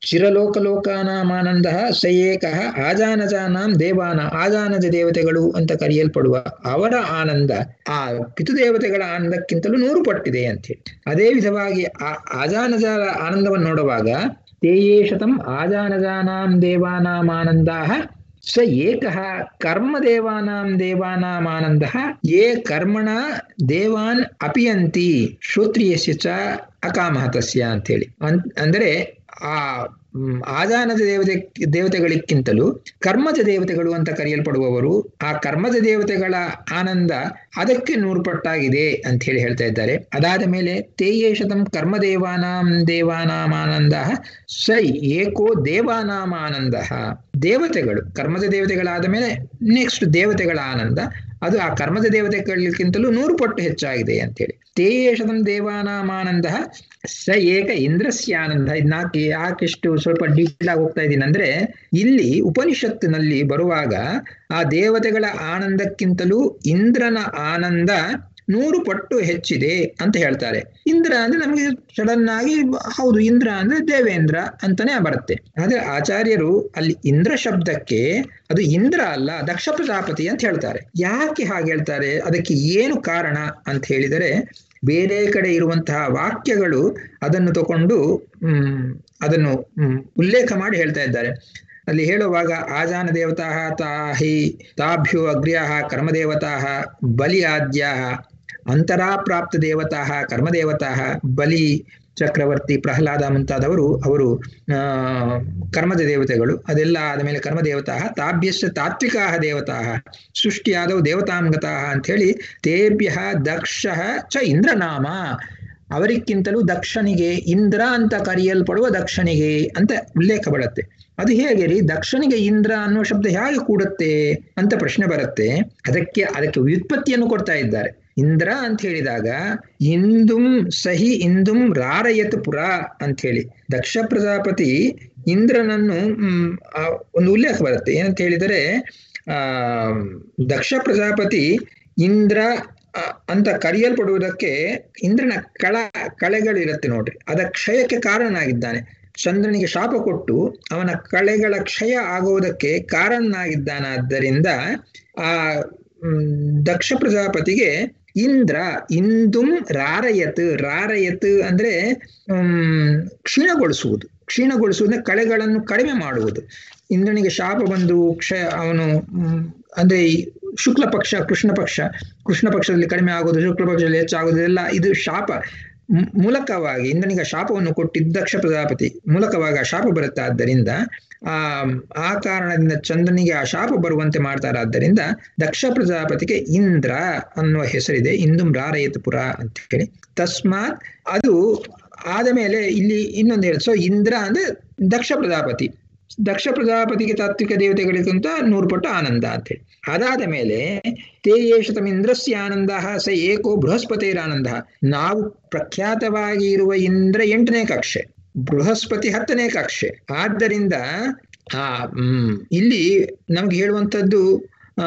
ಚಿರಲೋಕಲೋಕಾನಾಮಾನಂದ ಸ ಏಕಃ ಆಜಾನಜಾನಾಂ ದೇವಾನ ಆಜಾನಜ ದೇವತೆಗಳು ಅಂತ ಕರೆಯಲ್ಪಡುವ ಅವರ ಆನಂದ ಆ ಪಿತೃದೇವತೆಗಳ ಆನಂದಕ್ಕಿಂತಲೂ ನೂರು ಪಟ್ಟಿದೆ ಅಂತ ಹೇಳಿ ಅದೇ ವಿಧವಾಗಿ ಆ ಆಜಾನಜರ ಆನಂದವನ್ನು ನೋಡುವಾಗ ತೇಯೇಶತಂ ಆಜಾನಜಾನಾಂ ದೇವಾನಾಮಾನಂದಾ ಸ ಏಕಃ ಕರ್ಮದೇವಾನಾಂ ದೇವಾನಾಮಾನಂದ ಯೇ ಕರ್ಮಣ ದೇವಾನ್ ಅಪಿಯಂತಿ ಶ್ರೋತ್ರಿಯಸ್ಯ ಚ ಅಕಾಮಹತಸ್ಯ ಅಂತೇಳಿ ಅಂದರೆ ಆ ಆಜಾನದ ದೇವತೆ ದೇವತೆಗಳಿಗಿಂತಲೂ ಕರ್ಮಜ ದೇವತೆಗಳು ಅಂತ ಕರೆಯಲ್ಪಡುವವರು ಆ ಕರ್ಮಜ ದೇವತೆಗಳ ಆನಂದ ಅದಕ್ಕೆ ನೂರ್ಪಟ್ಟಾಗಿದೆ ಅಂತ ಹೇಳಿ ಹೇಳ್ತಾ ಇದ್ದಾರೆ ಅದಾದ ಮೇಲೆ ತೇಯೇಶತಂ ಕರ್ಮದೇವಾನಾಂ ದೇವಾನಾಮಾನಂದ ಸೈ ಏಕೋ ದೇವಾನಾಮಾನಂದ ದೇವತೆಗಳು ಕರ್ಮಜ ದೇವತೆಗಳಾದ ಮೇಲೆ ನೆಕ್ಸ್ಟ್ ದೇವತೆಗಳ ಆನಂದ ಅದು ಆ ಕರ್ಮದ ದೇವತೆಗಳಿಗಿಂತಲೂ ನೂರು ಪಟ್ಟು ಹೆಚ್ಚಾಗಿದೆ ಅಂತೇಳಿ ತೇಯೇಶತಂ ದೇವಾನಾಮಾನಂದ ಸ ಏಕ ಇಂದ್ರಸ್ಯ ಆನಂದ ನಾಕೆ ಯಾಕೆಷ್ಟು ಸ್ವಲ್ಪ ಡೀಟೇಲ್ ಆಗಿ ಹೋಗ್ತಾ ಇದ್ದೀನಿ ಅಂದ್ರೆ ಇಲ್ಲಿ ಉಪನಿಷತ್ತಿನಲ್ಲಿ ಬರುವಾಗ ಆ ದೇವತೆಗಳ ಆನಂದಕ್ಕಿಂತಲೂ ಇಂದ್ರನ ಆನಂದ ನೂರು ಪಟ್ಟು ಹೆಚ್ಚಿದೆ ಅಂತ ಹೇಳ್ತಾರೆ ಇಂದ್ರ ಅಂದ್ರೆ ನಮಗೆ ಸಡನ್ ಆಗಿ ಹೌದು ಇಂದ್ರ ಅಂದ್ರೆ ದೇವೇಂದ್ರ ಅಂತಾನೆ ಬರುತ್ತೆ ಆದ್ರೆ ಆಚಾರ್ಯರು ಅಲ್ಲಿ ಇಂದ್ರ ಶಬ್ದಕ್ಕೆ ಅದು ಇಂದ್ರ ಅಲ್ಲ ದಕ್ಷ ಪ್ರಜಾಪತಿ ಅಂತ ಹೇಳ್ತಾರೆ ಯಾಕೆ ಹಾಗೆ ಹೇಳ್ತಾರೆ ಅದಕ್ಕೆ ಏನು ಕಾರಣ ಅಂತ ಹೇಳಿದರೆ ಬೇರೆ ಕಡೆ ಇರುವಂತಹ ವಾಕ್ಯಗಳು ಅದನ್ನು ತಗೊಂಡು ಹ್ಮ್ ಅದನ್ನು ಹ್ಮ್ ಉಲ್ಲೇಖ ಮಾಡಿ ಹೇಳ್ತಾ ಇದ್ದಾರೆ ಅಲ್ಲಿ ಹೇಳುವಾಗ ಆಜಾನ ದೇವತಾ ತಾಹಿ ತಾಭ್ಯೋ ಅಗ್ರ್ಯಾ ಕರ್ಮದೇವತಾ ಬಲಿ ಆದ್ಯಾ ಅಂತರಾಪ್ರಾಪ್ತ ದೇವತಾ ಕರ್ಮದೇವತಾ ಬಲಿ ಚಕ್ರವರ್ತಿ ಪ್ರಹ್ಲಾದ ಮುಂತಾದವರು ಅವರು ಆ ಕರ್ಮದ ದೇವತೆಗಳು ಅದೆಲ್ಲ ಆದಮೇಲೆ ಕರ್ಮದೇವತಾ ತಾಭ್ಯಶ್ಚ ತಾತ್ವಿಕಾ ದೇವತಾ ಸೃಷ್ಟಿಯಾದವು ದೇವತಾಂಗತಾ ಅಂಥೇಳಿ ತೇಭ್ಯ ದಕ್ಷ ಚ ಇಂದ್ರನಾಮ ಅವರಿಗಿಂತಲೂ ದಕ್ಷನಿಗೆ ಇಂದ್ರ ಅಂತ ಕರೆಯಲ್ಪಡುವ ದಕ್ಷನಿಗೆ ಅಂತ ಉಲ್ಲೇಖ ಬರುತ್ತೆ ಅದು ಹೇಗೆ ರೀ ದಕ್ಷನಿಗೆ ಇಂದ್ರ ಅನ್ನೋ ಶಬ್ದ ಹೇಗೆ ಕೂಡುತ್ತೆ ಅಂತ ಪ್ರಶ್ನೆ ಬರುತ್ತೆ ಅದಕ್ಕೆ ಅದಕ್ಕೆ ವ್ಯುತ್ಪತ್ತಿಯನ್ನು ಕೊಡ್ತಾ ಇದ್ದಾರೆ ಇಂದ್ರ ಅಂತ ಹೇಳಿದಾಗ ಇಂದುಂ ಸಹಿ ಇಂದುಂ ರಾರಯತ್ ಪುರ ಅಂತ ಹೇಳಿ ದಕ್ಷ ಪ್ರಜಾಪತಿ ಇಂದ್ರನನ್ನು ಒಂದು ಉಲ್ಲೇಖ ಬರುತ್ತೆ ಏನಂತ ಹೇಳಿದರೆ ಆ ದಕ್ಷ ಪ್ರಜಾಪತಿ ಇಂದ್ರ ಅಂತ ಕರೆಯಲ್ಪಡುವುದಕ್ಕೆ ಇಂದ್ರನ ಕಳ ಕಳೆಗಳಿರುತ್ತೆ ನೋಡ್ರಿ ಅದ ಕ್ಷಯಕ್ಕೆ ಕಾರಣನಾಗಿದ್ದಾನೆ ಚಂದ್ರನಿಗೆ ಶಾಪ ಕೊಟ್ಟು ಅವನ ಕಳೆಗಳ ಕ್ಷಯ ಆಗುವುದಕ್ಕೆ ಕಾರಣನಾಗಿದ್ದಾನಾದ್ದರಿಂದ ಆ ದಕ್ಷ ಪ್ರಜಾಪತಿಗೆ ಇಂದ್ರ ಇಂದುಂ ರಾರಯತ್ ರಾರಯತ್ ಅಂದ್ರೆ ಹ್ಮ್ ಕ್ಷೀಣಗೊಳಿಸುವುದು ಕ್ಷೀಣಗೊಳಿಸುವುದನ್ನ ಕಳೆಗಳನ್ನು ಕಡಿಮೆ ಮಾಡುವುದು ಇಂದ್ರನಿಗೆ ಶಾಪ ಬಂದು ಕ್ಷಯ ಅವನು ಅಂದ್ರೆ ಶುಕ್ಲ ಪಕ್ಷ ಕೃಷ್ಣ ಪಕ್ಷ ಕೃಷ್ಣ ಪಕ್ಷದಲ್ಲಿ ಕಡಿಮೆ ಆಗೋದು ಶುಕ್ಲ ಪಕ್ಷದಲ್ಲಿ ಹೆಚ್ಚಾಗೋದು ಎಲ್ಲ ಇದು ಶಾಪ ಮೂಲಕವಾಗಿ ಇಂದ್ರನಿಗೆ ಶಾಪವನ್ನು ಕೊಟ್ಟಿದ್ದ ದಕ್ಷ ಪ್ರಜಾಪತಿ ಮೂಲಕವಾಗಿ ಆ ಶಾಪ ಬರುತ್ತೆ ಆದ್ದರಿಂದ ಆ ಆ ಕಾರಣದಿಂದ ಚಂದ್ರನಿಗೆ ಆ ಶಾಪ ಬರುವಂತೆ ಮಾಡ್ತಾರಾದ್ದರಿಂದ ದಕ್ಷ ಪ್ರಜಾಪತಿಗೆ ಇಂದ್ರ ಅನ್ನುವ ಹೆಸರಿದೆ ಇಂದು ರಾರಯತಪುರ ಅಂತ ಹೇಳಿ ತಸ್ಮಾತ್ ಅದು ಆದ ಮೇಲೆ ಇಲ್ಲಿ ಇನ್ನೊಂದು ಹೇಳಿ ಸೊ ಇಂದ್ರ ಅಂದ್ರೆ ದಕ್ಷ ಪ್ರಜಾಪತಿ ದಕ್ಷ ಪ್ರಜಾಪತಿಗೆ ತಾತ್ವಿಕ ದೇವತೆಗಳಿಗಿಂತ ನೂರು ಪಟ್ಟು ಆನಂದ ಅಂತೇಳಿ ಅದಾದ ಮೇಲೆ ತೇಯೇಶತಮ್ ಇಂದ್ರಸ್ಯ ಆನಂದ ಸ ಏಕೋ ಬೃಹಸ್ಪತಿರಾನಂದ ನಾವು ಪ್ರಖ್ಯಾತವಾಗಿ ಇರುವ ಇಂದ್ರ ಎಂಟನೇ ಕಕ್ಷೆ ಬೃಹಸ್ಪತಿ ಹತ್ತನೇ ಕಕ್ಷೆ ಆದ್ದರಿಂದ ಆ ಹ್ಮ್ ಇಲ್ಲಿ ನಮ್ಗೆ ಹೇಳುವಂಥದ್ದು ಆ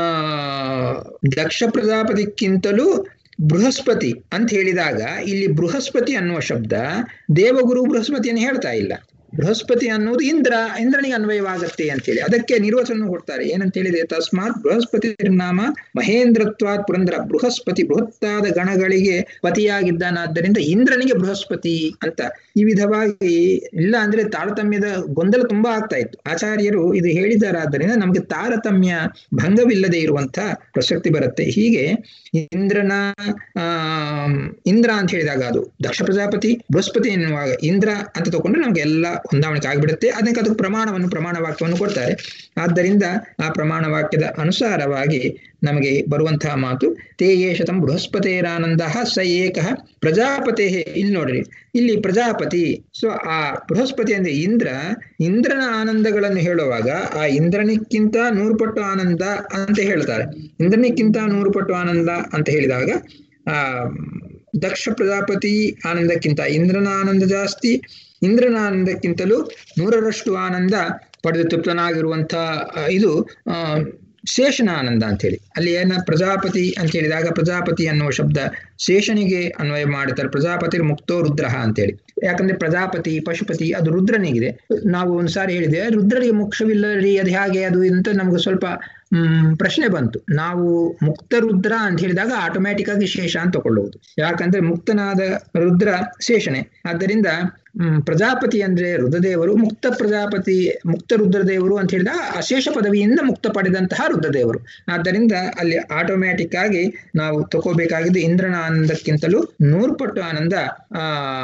ದಕ್ಷ ಪ್ರಜಾಪತಿಕ್ಕಿಂತಲೂ ಬೃಹಸ್ಪತಿ ಅಂತ ಹೇಳಿದಾಗ ಇಲ್ಲಿ ಬೃಹಸ್ಪತಿ ಅನ್ನುವ ಶಬ್ದ ದೇವಗುರು ಬೃಹಸ್ಪತಿಯನ್ನು ಹೇಳ್ತಾ ಇಲ್ಲ ಬೃಹಸ್ಪತಿ ಅನ್ನುವುದು ಇಂದ್ರ ಇಂದ್ರನಿಗೆ ಅನ್ವಯವಾಗತ್ತೆ ಅಂತೇಳಿ ಅದಕ್ಕೆ ನಿರ್ವಚನ ಕೊಡ್ತಾರೆ ಏನಂತ ಹೇಳಿದೆ ತಸ್ಮಾತ್ ಬೃಹಸ್ಪತಿ ನಾಮ ಮಹೇಂದ್ರತ್ವಾತ್ ಪುರಂದ್ರ ಬೃಹಸ್ಪತಿ ಬೃಹತ್ತಾದ ಗಣಗಳಿಗೆ ಪತಿಯಾಗಿದ್ದಾನಾದ್ದರಿಂದ ಇಂದ್ರನಿಗೆ ಬೃಹಸ್ಪತಿ ಅಂತ ಈ ವಿಧವಾಗಿ ಇಲ್ಲ ಅಂದ್ರೆ ತಾರತಮ್ಯದ ಗೊಂದಲ ತುಂಬಾ ಆಗ್ತಾ ಇತ್ತು ಆಚಾರ್ಯರು ಇದು ಹೇಳಿದಾರಾದ್ದರಿಂದ ನಮಗೆ ತಾರತಮ್ಯ ಭಂಗವಿಲ್ಲದೆ ಇರುವಂತ ಪ್ರಸಕ್ತಿ ಬರುತ್ತೆ ಹೀಗೆ ಇಂದ್ರನ ಆ ಇಂದ್ರ ಅಂತ ಹೇಳಿದಾಗ ಅದು ದಕ್ಷ ಪ್ರಜಾಪತಿ ಬೃಹಸ್ಪತಿ ಎನ್ನುವಾಗ ಇಂದ್ರ ಅಂತ ತಗೊಂಡ್ರೆ ನಮ್ಗೆ ಎಲ್ಲ ಹೊಂದಾವಣಿಕೆ ಆಗಿಬಿಡುತ್ತೆ ಅದಕ್ಕೆ ಅದಕ್ಕೆ ಪ್ರಮಾಣವನ್ನು ಪ್ರಮಾಣ ವಾಕ್ಯವನ್ನು ಕೊಡ್ತಾರೆ ಆದ್ದರಿಂದ ಆ ಪ್ರಮಾಣ ವಾಕ್ಯದ ಅನುಸಾರವಾಗಿ ನಮಗೆ ಬರುವಂತಹ ಮಾತು ತೇ ಯೇಷತಂ ಬೃಹಸ್ಪತೇರಾನಂದ ಸ ಏಕ ಪ್ರಜಾಪತೆ ಇಲ್ಲಿ ನೋಡ್ರಿ ಇಲ್ಲಿ ಪ್ರಜಾಪತಿ ಸೊ ಆ ಬೃಹಸ್ಪತಿ ಅಂದ್ರೆ ಇಂದ್ರ ಇಂದ್ರನ ಆನಂದಗಳನ್ನು ಹೇಳುವಾಗ ಆ ಇಂದ್ರನಿಕ್ಕಿಂತ ನೂರು ಪಟ್ಟು ಆನಂದ ಅಂತ ಹೇಳ್ತಾರೆ ಇಂದ್ರನಿಕ್ಕಿಂತ ನೂರು ಪಟ್ಟು ಆನಂದ ಅಂತ ಹೇಳಿದಾಗ ಆ ದಕ್ಷ ಪ್ರಜಾಪತಿ ಆನಂದಕ್ಕಿಂತ ಇಂದ್ರನ ಆನಂದ ಜಾಸ್ತಿ ಇಂದ್ರನ ಆನಂದಕ್ಕಿಂತಲೂ ನೂರರಷ್ಟು ಆನಂದ ಪಡೆದು ತೃಪ್ತನಾಗಿರುವಂತ ಇದು ಆ ಶೇಷನ ಆನಂದ ಅಂತ ಹೇಳಿ ಅಲ್ಲಿ ಏನ ಪ್ರಜಾಪತಿ ಅಂತ ಹೇಳಿದಾಗ ಪ್ರಜಾಪತಿ ಅನ್ನುವ ಶಬ್ದ ಶೇಷನಿಗೆ ಅನ್ವಯ ಮಾಡುತ್ತಾರೆ ಪ್ರಜಾಪತಿ ಮುಕ್ತೋ ರುದ್ರಹ ಅಂತೇಳಿ ಯಾಕಂದ್ರೆ ಪ್ರಜಾಪತಿ ಪಶುಪತಿ ಅದು ರುದ್ರನಿಗಿದೆ ನಾವು ಒಂದ್ಸಾರಿ ಹೇಳಿದೆ ರುದ್ರನಿಗೆ ಮೋಕ್ಷವಿಲ್ಲರಿ ಅದು ಹೇಗೆ ಅದು ಅಂತ ನಮ್ಗೆ ಸ್ವಲ್ಪ ಹ್ಮ್ ಪ್ರಶ್ನೆ ಬಂತು ನಾವು ಮುಕ್ತ ರುದ್ರ ಅಂತ ಹೇಳಿದಾಗ ಆಟೋಮ್ಯಾಟಿಕ್ ಆಗಿ ಶೇಷ ಅಂತ ತಗೊಳ್ಳುವುದು ಯಾಕಂದ್ರೆ ಮುಕ್ತನಾದ ರುದ್ರ ಶೇಷನೆ ಆದ್ದರಿಂದ ಹ್ಮ್ ಪ್ರಜಾಪತಿ ಅಂದ್ರೆ ರುದ್ರದೇವರು ಮುಕ್ತ ಪ್ರಜಾಪತಿ ಮುಕ್ತ ರುದ್ರದೇವರು ಅಂತ ಹೇಳಿದಾಗ ಅಶೇಷ ಪದವಿಯಿಂದ ಮುಕ್ತ ಪಡೆದಂತಹ ರುದ್ರದೇವರು ಆದ್ದರಿಂದ ಅಲ್ಲಿ ಆಟೋಮ್ಯಾಟಿಕ್ ಆಗಿ ನಾವು ತಗೋಬೇಕಾಗಿದ್ದು ಇಂದ್ರನ ಆನಂದಕ್ಕಿಂತಲೂ ನೂರು ಪಟ್ಟು ಆನಂದ ಆ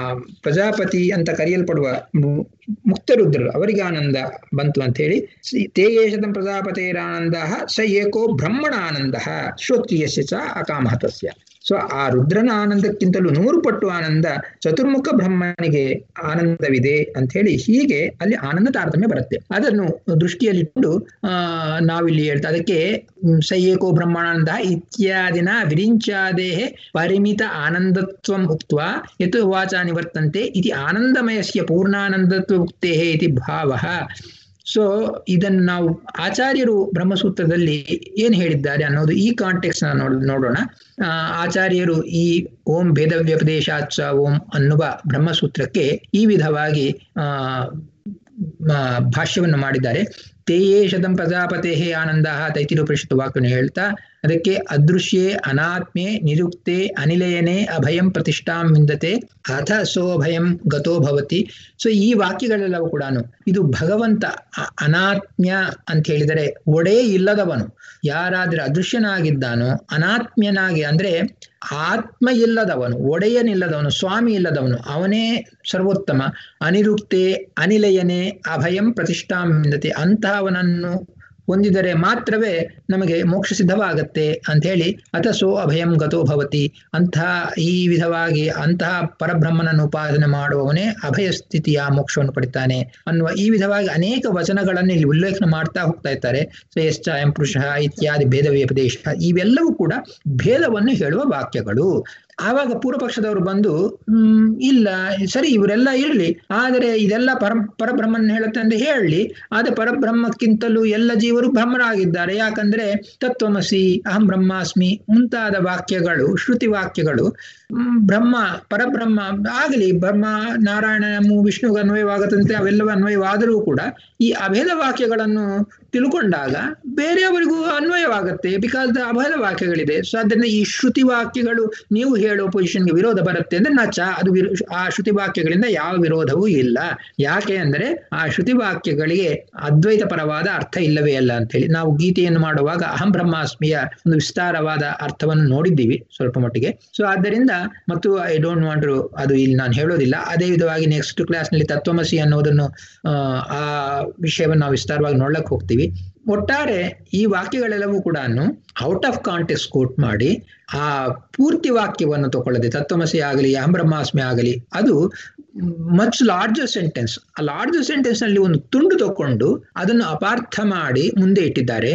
ಪ್ರಜಾಪತಿ ಅಂತ ಕರೆಯಲ್ಪಡುವ ಮುಕ್ತ ರುದ್ರರು ಅವರಿಗೆ ಆನಂದ ಬಂತು ಅಂತ ಹೇಳಿ ತೇಯೇಶತಂ ಪ್ರಜಾಪತಿರಾನಂದ ಸ ಏಕೋ ಬ್ರಹ್ಮಣ ಆನಂದ ಶ್ರೋತ್ರಿಯಸ್ಯ ಚ ಅಕಾಮಹತಸ್ಯ ಸೊ ಆ ರುದ್ರನ ಆನಂದಕ್ಕಿಂತಲೂ ನೂರು ಪಟ್ಟು ಆನಂದ ಚತುರ್ಮುಖ ಬ್ರಹ್ಮನಿಗೆ ಆನಂದವಿದೆ ಅಂತ ಹೇಳಿ ಹೀಗೆ ಅಲ್ಲಿ ಆನಂದ ತಾರತಮ್ಯ ಬರುತ್ತೆ ಅದನ್ನು ದೃಷ್ಟಿಯಲ್ಲಿಟ್ಟು ಆ ನಾವಿಲ್ಲಿ ಹೇಳ್ತಾ ಅದಕ್ಕೆ ಸ ಏಕೋ ಬ್ರಹ್ಮಾನಂದ ಇತ್ಯಾದಿನ ವಿರಿಂಚಾದೇಹೆ ಪರಿಮಿತ ಆನಂದತ್ವಂ ಉಕ್ತ ಯತ್ ವಾಚ ನಿವರ್ತಂತೆ ಇತಿ ಆನಂದಮಯಸ್ಯ ಪೂರ್ಣಾನಂದತ್ವ ಉಕ್ತೇ ಇತಿ ಭಾವ ಸೊ ಇದನ್ನು ನಾವು ಆಚಾರ್ಯರು ಬ್ರಹ್ಮಸೂತ್ರದಲ್ಲಿ ಏನು ಹೇಳಿದ್ದಾರೆ ಅನ್ನೋದು ಈ ಕಾಂಟೆಕ್ಸ್ ನೋಡ್ ನೋಡೋಣ ಆಚಾರ್ಯರು ಈ ಓಂ ಭೇದ ವ್ಯಪದೇಶಾಚ ಓಂ ಅನ್ನುವ ಬ್ರಹ್ಮಸೂತ್ರಕ್ಕೆ ಈ ವಿಧವಾಗಿ ಆ ಭಾಷ್ಯವನ್ನು ಮಾಡಿದ್ದಾರೆ ತೇಯೇಷದಂ ಪ್ರಜಾಪತೆ ಆನಂದ ತೈತಿರುಪನಿಷತ್ತು ವಾಕ್ಯವನ್ನು ಹೇಳ್ತಾ ಅದಕ್ಕೆ ಅದೃಶ್ಯೇ ಅನಾತ್ಮೆ ನಿರುಕ್ತೆ ಅನಿಲಯನೆ ಅಭಯಂ ಪ್ರತಿಷ್ಠಾಂ ವಿಂದತೆ ಅಥ ಸೋಭಯಂ ಗತೋ ಭವತಿ ಸೊ ಈ ವಾಕ್ಯಗಳೆಲ್ಲವೂ ಕೂಡ ಇದು ಭಗವಂತ ಅನಾತ್ಮ್ಯ ಅಂತ ಹೇಳಿದರೆ ಒಡೇ ಇಲ್ಲದವನು ಯಾರಾದ್ರೆ ಅದೃಶ್ಯನಾಗಿದ್ದಾನೋ ಅನಾತ್ಮ್ಯನಾಗಿ ಅಂದ್ರೆ ಆತ್ಮ ಇಲ್ಲದವನು ಒಡೆಯನಿಲ್ಲದವನು ಸ್ವಾಮಿ ಇಲ್ಲದವನು ಅವನೇ ಸರ್ವೋತ್ತಮ ಅನಿರುಕ್ತೆ ಅನಿಲಯನೆ ಅಭಯಂ ಪ್ರತಿಷ್ಠಾಂ ವಿಂದತೆ ಅಂತಹವನನ್ನು ಹೊಂದಿದರೆ ಮಾತ್ರವೇ ನಮಗೆ ಮೋಕ್ಷ ಸಿದ್ಧವಾಗತ್ತೆ ಅಂತ ಹೇಳಿ ಅಥ ಸೋ ಅಭಯಂ ಗತೋ ಭವತಿ ಅಂತಹ ಈ ವಿಧವಾಗಿ ಅಂತಹ ಪರಬ್ರಹ್ಮನನ್ನು ಉಪಾಸನೆ ಮಾಡುವವನೇ ಅಭಯ ಸ್ಥಿತಿಯ ಮೋಕ್ಷವನ್ನು ಪಡಿತಾನೆ ಅನ್ನುವ ಈ ವಿಧವಾಗಿ ಅನೇಕ ವಚನಗಳನ್ನು ಇಲ್ಲಿ ಉಲ್ಲೇಖನ ಮಾಡ್ತಾ ಹೋಗ್ತಾ ಇರ್ತಾರೆ ಶ್ರೇಯಶ್ಚ ಎಂ ಪುರುಷ ಇತ್ಯಾದಿ ಭೇದ ವ್ಯಪದೇಶ ಇವೆಲ್ಲವೂ ಕೂಡ ಭೇದವನ್ನು ಹೇಳುವ ವಾಕ್ಯಗಳು ಆವಾಗ ಪೂರ್ವ ಪಕ್ಷದವರು ಬಂದು ಹ್ಮ್ ಇಲ್ಲ ಸರಿ ಇವರೆಲ್ಲ ಇರಲಿ ಆದರೆ ಇದೆಲ್ಲ ಪರ ಪರಬ್ರಹ್ಮನ್ ಹೇಳುತ್ತೆ ಅಂತ ಹೇಳಲಿ ಆದರೆ ಪರಬ್ರಹ್ಮಕ್ಕಿಂತಲೂ ಎಲ್ಲ ಜೀವರು ಬ್ರಹ್ಮರಾಗಿದ್ದಾರೆ ಯಾಕಂದ್ರೆ ತತ್ವಮಸಿ ಅಹಂ ಬ್ರಹ್ಮಾಸ್ಮಿ ಮುಂತಾದ ವಾಕ್ಯಗಳು ಶ್ರುತಿ ವಾಕ್ಯಗಳು ಬ್ರಹ್ಮ ಪರಬ್ರಹ್ಮ ಆಗಲಿ ಬ್ರಹ್ಮ ನಾರಾಯಣ ವಿಷ್ಣುಗೆ ಅನ್ವಯವಾಗತ್ತಂತೆ ಅವೆಲ್ಲವೂ ಅನ್ವಯವಾದರೂ ಕೂಡ ಈ ಅಭೇದ ವಾಕ್ಯಗಳನ್ನು ತಿಳ್ಕೊಂಡಾಗ ಬೇರೆಯವರಿಗೂ ಅನ್ವಯವಾಗುತ್ತೆ ಬಿಕಾಸ್ ದ ಅಭೇದ ವಾಕ್ಯಗಳಿದೆ ಸೊ ಅದರಿಂದ ಈ ಶ್ರುತಿ ವಾಕ್ಯಗಳು ನೀವು ಹೇಳೋ ಪೊಸಿಷನ್ಗೆ ವಿರೋಧ ಬರುತ್ತೆ ಅಂದ್ರೆ ನಚ ಅದು ಆ ಶ್ರುತಿ ವಾಕ್ಯಗಳಿಂದ ಯಾವ ವಿರೋಧವೂ ಇಲ್ಲ ಯಾಕೆ ಅಂದ್ರೆ ಆ ಶ್ರುತಿ ವಾಕ್ಯಗಳಿಗೆ ಅದ್ವೈತ ಪರವಾದ ಅರ್ಥ ಇಲ್ಲವೇ ಅಲ್ಲ ಅಂತ ಹೇಳಿ ನಾವು ಗೀತೆಯನ್ನು ಮಾಡುವಾಗ ಅಹಂ ಬ್ರಹ್ಮಾಸ್ಮಿಯ ಒಂದು ವಿಸ್ತಾರವಾದ ಅರ್ಥವನ್ನು ನೋಡಿದ್ದೀವಿ ಸ್ವಲ್ಪ ಮಟ್ಟಿಗೆ ಸೊ ಆದ್ದರಿಂದ ಮತ್ತು ಐ ಡೋಂಟ್ ವಾಂಟ್ ಅದು ಇಲ್ಲಿ ನಾನು ಹೇಳೋದಿಲ್ಲ ಅದೇ ವಿಧವಾಗಿ ನೆಕ್ಸ್ಟ್ ಕ್ಲಾಸ್ನಲ್ಲಿ ತತ್ವಮಸಿ ಅನ್ನೋದನ್ನು ಆ ವಿಷಯವನ್ನು ನಾವು ವಿಸ್ತಾರವಾಗಿ ನೋಡ್ಲಕ್ಕೆ ಹೋಗ್ತೀವಿ ಒಟ್ಟಾರೆ ಈ ವಾಕ್ಯಗಳೆಲ್ಲವೂ ಕೂಡ ಔಟ್ ಆಫ್ ಕಾಂಟೆಕ್ಸ್ ಕೋಟ್ ಮಾಡಿ ಆ ಪೂರ್ತಿ ವಾಕ್ಯವನ್ನು ತಗೊಳ್ಳದೆ ತತ್ವಮಸಿ ಆಗಲಿ ಬ್ರಹ್ಮಾಸ್ಮಿ ಆಗಲಿ ಅದು ಮಚ್ ಲಾರ್ಜರ್ ಸೆಂಟೆನ್ಸ್ ಆ ಲಾರ್ಜರ್ ಸೆಂಟೆನ್ಸ್ ನಲ್ಲಿ ಒಂದು ತುಂಡು ತಕೊಂಡು ಅದನ್ನು ಅಪಾರ್ಥ ಮಾಡಿ ಮುಂದೆ ಇಟ್ಟಿದ್ದಾರೆ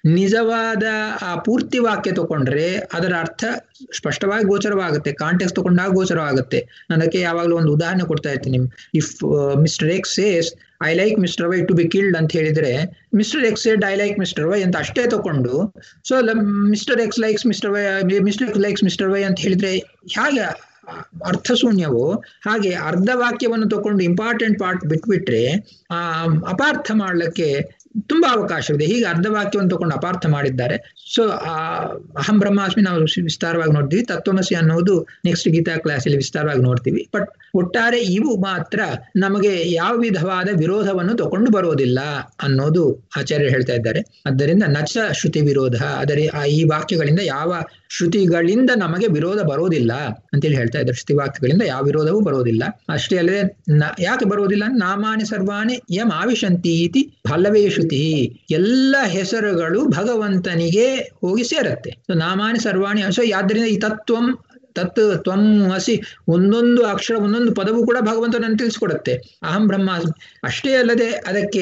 ನಿಜವಾದ ಆ ಪೂರ್ತಿ ವಾಕ್ಯ ತಗೊಂಡ್ರೆ ಅದರ ಅರ್ಥ ಸ್ಪಷ್ಟವಾಗಿ ಗೋಚರವಾಗುತ್ತೆ ಕಾಂಟೆಕ್ಸ್ ತಗೊಂಡಾಗ ಗೋಚರವಾಗುತ್ತೆ ನಾನು ಅದಕ್ಕೆ ಯಾವಾಗಲೂ ಒಂದು ಉದಾಹರಣೆ ಕೊಡ್ತಾ ಇರ್ತೀನಿ if mister X says I like mister Y to be killed ಅಂತ ಹೇಳಿದ್ರೆ mister X said I like mister Y ಅಂತ ಅಷ್ಟೇ ತಗೊಂಡು so mister X likes mister Y mister X likes mister Y ಅಂತ ಹೇಳಿದ್ರೆ ಹೇಗೆ ಅರ್ಥಶೂನ್ಯವು ಹಾಗೆ ಅರ್ಧ ವಾಕ್ಯವನ್ನು ತಗೊಂಡು ಇಂಪಾರ್ಟೆಂಟ್ ಪಾರ್ಟ್ ಬಿಟ್ಬಿಟ್ರೆ ಆ ಅಪಾರ್ಥ ಮಾಡ್ಲಿಕ್ಕೆ ತುಂಬಾ ಅವಕಾಶವಿದೆ ಹೀಗೆ ಅರ್ಧ ವಾಕ್ಯವನ್ನು ತಗೊಂಡು ಅಪಾರ್ಥ ಮಾಡಿದ್ದಾರೆ ಸೊ ಆ ಅಹಂ ಬ್ರಹ್ಮಾಸ್ಮಿ ನಾವು ವಿಸ್ತಾರವಾಗಿ ನೋಡ್ತೀವಿ ತತ್ವಮಸಿ ಅನ್ನೋದು ನೆಕ್ಸ್ಟ್ ಗೀತಾ ಕ್ಲಾಸಲ್ಲಿ ವಿಸ್ತಾರವಾಗಿ ನೋಡ್ತೀವಿ ಬಟ್ ಒಟ್ಟಾರೆ ಇವು ಮಾತ್ರ ನಮಗೆ ಯಾವ ವಿಧವಾದ ವಿರೋಧವನ್ನು ತಗೊಂಡು ಬರೋದಿಲ್ಲ ಅನ್ನೋದು ಆಚಾರ್ಯರು ಹೇಳ್ತಾ ಇದ್ದಾರೆ ಆದ್ದರಿಂದ ನಚ ಶ್ರುತಿ ವಿರೋಧ ಆದರೆ ಆ ಈ ವಾಕ್ಯಗಳಿಂದ ಯಾವ ಶ್ರುತಿಗಳಿಂದ ನಮಗೆ ವಿರೋಧ ಬರೋದಿಲ್ಲ ಅಂತೇಳಿ ಹೇಳ್ತಾ ಇದ್ದಾರೆ ಶ್ರುತಿ ವಾಕ್ಯಗಳಿಂದ ಯಾವ ವಿರೋಧವೂ ಬರೋದಿಲ್ಲ ಅಷ್ಟೇ ಅಲ್ಲದೆ ಯಾಕೆ ಬರೋದಿಲ್ಲ ನಾಮಾನಿ ಸರ್ವಾಣಿ ಯಂ ಆವಿಶಂತಿ ಇತಿ ಫಲವೇ ಶ್ರುತಿ ಎಲ್ಲ ಹೆಸರುಗಳು ಭಗವಂತನಿಗೆ ಹೋಗಿ ಸೇರತ್ತೆ ಸೊ ನಾಮಾನಿ ಸರ್ವಾಣಿ ಸೊ ಆದ್ದರಿಂದ ಈ ತತ್ವಂ ತತ್ ತ್ವಂ ಹಸಿ ಒಂದೊಂದು ಅಕ್ಷರ ಒಂದೊಂದು ಪದವು ಕೂಡ ಭಗವಂತನನ್ನು ತಿಳಿಸ್ಕೊಡುತ್ತೆ ಅಹಂ ಬ್ರಹ್ಮ ಅಷ್ಟೇ ಅಲ್ಲದೆ ಅದಕ್ಕೆ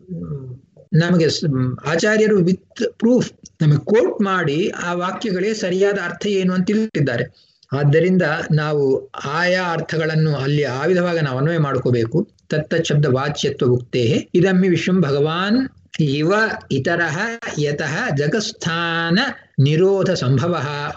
ನಮಗೆ ಆಚಾರ್ಯರು ವಿತ್ ಪ್ರೂಫ್ ನಮಗೆ ಕೋಟ್ ಮಾಡಿ ಆ ವಾಕ್ಯಗಳೇ ಸರಿಯಾದ ಅರ್ಥ ಏನು ಅಂತ ತಿಳಿಸಿದ್ದಾರೆ ಆದ್ದರಿಂದ ನಾವು ಆಯಾ ಅರ್ಥಗಳನ್ನು ಅಲ್ಲಿ ಆ ವಿಧವಾಗಿ ನಾವು ಅನ್ವಯ ಮಾಡ್ಕೋಬೇಕು ತತ್ತ ಶಬ್ದ ವಾಚ್ಯತ್ವ ಉಕ್ತೇ ಇದಮ್ಮಿ ವಿಶ್ವಂ ಭಗವಾನ್ ಇವ ಇತರ ಯತಃ ಜಗಸ್ಥಾನ ನಿರೋಧ ಸಂಭವ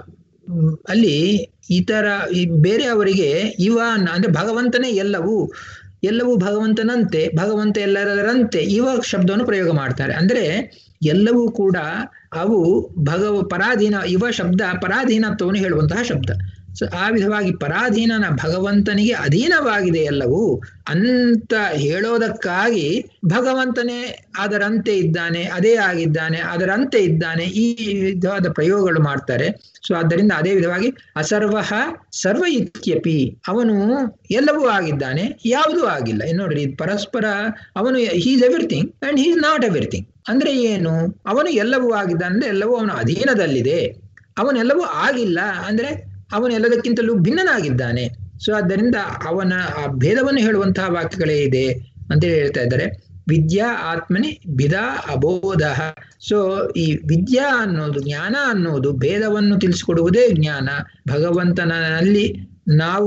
ಅಲ್ಲಿ ಇತರ ಬೇರೆಯವರಿಗೆ ಇವ ಅಂದ್ರೆ ಭಗವಂತನೇ ಎಲ್ಲವೂ ಎಲ್ಲವೂ ಭಗವಂತನಂತೆ ಭಗವಂತ ಎಲ್ಲರರಂತೆ ಇವ ಶಬ್ದವನ್ನು ಪ್ರಯೋಗ ಮಾಡ್ತಾರೆ ಅಂದ್ರೆ ಎಲ್ಲವೂ ಕೂಡ ಅವು ಭಗವ ಪರಾಧೀನ ಇವ ಶಬ್ದ ಪರಾಧೀನತ್ವವನ್ನು ಹೇಳುವಂತಹ ಶಬ್ದ ಸೊ ಆ ವಿಧವಾಗಿ ಪರಾಧೀನನ ಭಗವಂತನಿಗೆ ಅಧೀನವಾಗಿದೆ ಎಲ್ಲವೂ ಅಂತ ಹೇಳೋದಕ್ಕಾಗಿ ಭಗವಂತನೇ ಅದರಂತೆ ಇದ್ದಾನೆ ಅದೇ ಆಗಿದ್ದಾನೆ ಅದರಂತೆ ಇದ್ದಾನೆ ಈ ವಿಧವಾದ ಪ್ರಯೋಗಗಳು ಮಾಡ್ತಾರೆ ಸೊ ಆದ್ದರಿಂದ ಅದೇ ವಿಧವಾಗಿ ಅಸರ್ವ ಸರ್ವ ಇತ್ಯಪಿ ಅವನು ಎಲ್ಲವೂ ಆಗಿದ್ದಾನೆ ಯಾವುದೂ ಆಗಿಲ್ಲ ನೋಡ್ರಿ ಪರಸ್ಪರ ಅವನು he's everything and he's not everything ಅಂದ್ರೆ ಏನು ಅವನು ಎಲ್ಲವೂ ಆಗಿದ್ದಾನೆ ಅಂದ್ರೆ ಎಲ್ಲವೂ ಅವನ ಅಧೀನದಲ್ಲಿದೆ ಅವನೆಲ್ಲವೂ ಆಗಿಲ್ಲ ಅಂದ್ರೆ ಅವನು ಎಲ್ಲದಕ್ಕಿಂತಲೂ ಭಿನ್ನನಾಗಿದ್ದಾನೆ ಸೊ ಆದ್ದರಿಂದ ಅವನ ಆ ಭೇದವನ್ನು ಹೇಳುವಂತಹ ವಾಕ್ಯಗಳೇ ಇದೆ ಅಂತೇಳಿ ಹೇಳ್ತಾ ಇದ್ದಾರೆ ವಿದ್ಯಾ ಆತ್ಮನಿ ಭಿದಾ ಅಬೋಧ ಸೊ ಈ ವಿದ್ಯಾ ಅನ್ನೋದು ಜ್ಞಾನ ಅನ್ನೋದು ಭೇದವನ್ನು ತಿಳಿಸಿಕೊಡುವುದೇ ಜ್ಞಾನ ಭಗವಂತನಲ್ಲಿ ನಾವು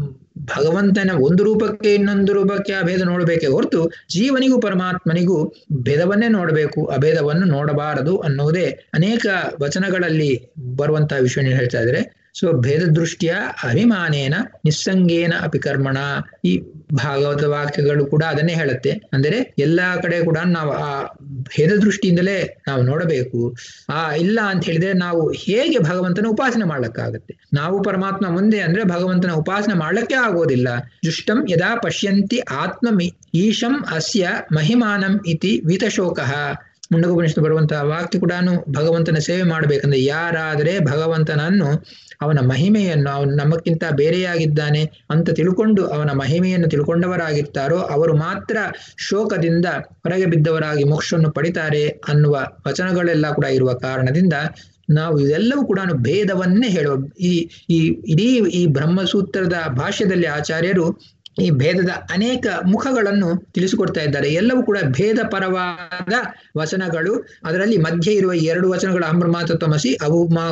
ಭಗವಂತನ ಒಂದು ರೂಪಕ್ಕೆ ಇನ್ನೊಂದು ರೂಪಕ್ಕೆ ಅಭೇದ ನೋಡಬೇಕೇ ಹೊರತು ಜೀವನಿಗೂ ಪರಮಾತ್ಮನಿಗೂ ಭೇದವನ್ನೇ ನೋಡಬೇಕು ಅಭೇದವನ್ನು ನೋಡಬಾರದು ಅನ್ನೋದೇ ಅನೇಕ ವಚನಗಳಲ್ಲಿ ಬರುವಂತಹ ವಿಷಯ ಹೇಳ್ತಾ ಇದ್ರೆ ಸೊ ಭೇದ ದೃಷ್ಟಿಯ ಅಭಿಮಾನೇನ ನಿಸ್ಸಂಗೇನ ಅಪಿ ಕರ್ಮಣ ಈ ಭಾಗವತ ವಾಕ್ಯಗಳು ಕೂಡ ಅದನ್ನೇ ಹೇಳುತ್ತೆ ಅಂದರೆ ಎಲ್ಲಾ ಕಡೆ ಕೂಡ ನಾವು ಆ ಭೇದ ದೃಷ್ಟಿಯಿಂದಲೇ ನಾವು ನೋಡಬೇಕು ಆ ಇಲ್ಲ ಅಂತ ಹೇಳಿದ್ರೆ ನಾವು ಹೇಗೆ ಭಗವಂತನ ಉಪಾಸನೆ ಮಾಡ್ಲಿಕ್ಕಾಗತ್ತೆ ನಾವು ಪರಮಾತ್ಮ ಮುಂದೆ ಅಂದ್ರೆ ಭಗವಂತನ ಉಪಾಸನೆ ಮಾಡ್ಲಿಕ್ಕೆ ಆಗೋದಿಲ್ಲ ಜುಷ್ಟಂ ಯದಾ ಪಶ್ಯಂತಿ ಆತ್ಮಮಿ ಈಶಂ ಅಸ್ಯ ಮಹಿಮಾನಂ ಇತಿ ವಿತಶೋಕಃ ಮುಂಡಗೋಪನಿಷತ್ತು ಬರುವಂತಹ ವಾಕ್ಯ ಕೂಡ ಭಗವಂತನ ಸೇವೆ ಮಾಡಬೇಕಂದ್ರೆ ಯಾರಾದರೆ ಭಗವಂತನನ್ನು ಅವನ ಮಹಿಮೆಯನ್ನು ಅವನು ನಮಕ್ಕಿಂತ ಬೇರೆಯಾಗಿದ್ದಾನೆ ಅಂತ ತಿಳ್ಕೊಂಡು ಅವನ ಮಹಿಮೆಯನ್ನು ತಿಳ್ಕೊಂಡವರಾಗಿರ್ತಾರೋ ಅವರು ಮಾತ್ರ ಶೋಕದಿಂದ ಹೊರಗೆ ಬಿದ್ದವರಾಗಿ ಮೋಕ್ಷವನ್ನು ಪಡಿತಾರೆ ಅನ್ನುವ ವಚನಗಳೆಲ್ಲ ಕೂಡ ಇರುವ ಕಾರಣದಿಂದ ನಾವು ಇದೆಲ್ಲವೂ ಕೂಡ ಭೇದವನ್ನೇ ಹೇಳುವ ಈ ಈ ಇಡೀ ಈ ಬ್ರಹ್ಮಸೂತ್ರದ ಭಾಷ್ಯದಲ್ಲಿ ಆಚಾರ್ಯರು ಈ ಭೇದದ ಅನೇಕ ಮುಖಗಳನ್ನು ತಿಳಿಸಿಕೊಡ್ತಾ ಇದ್ದಾರೆ ಎಲ್ಲವೂ ಕೂಡ ಭೇದ ಪರವಾದ ವಚನಗಳು ಅದರಲ್ಲಿ ಮಧ್ಯೆ ಇರುವ ಎರಡು ವಚನಗಳು ಅಹಂಬ್ರಹ್ಮ ತತ್ವಮಸಿ ಅವು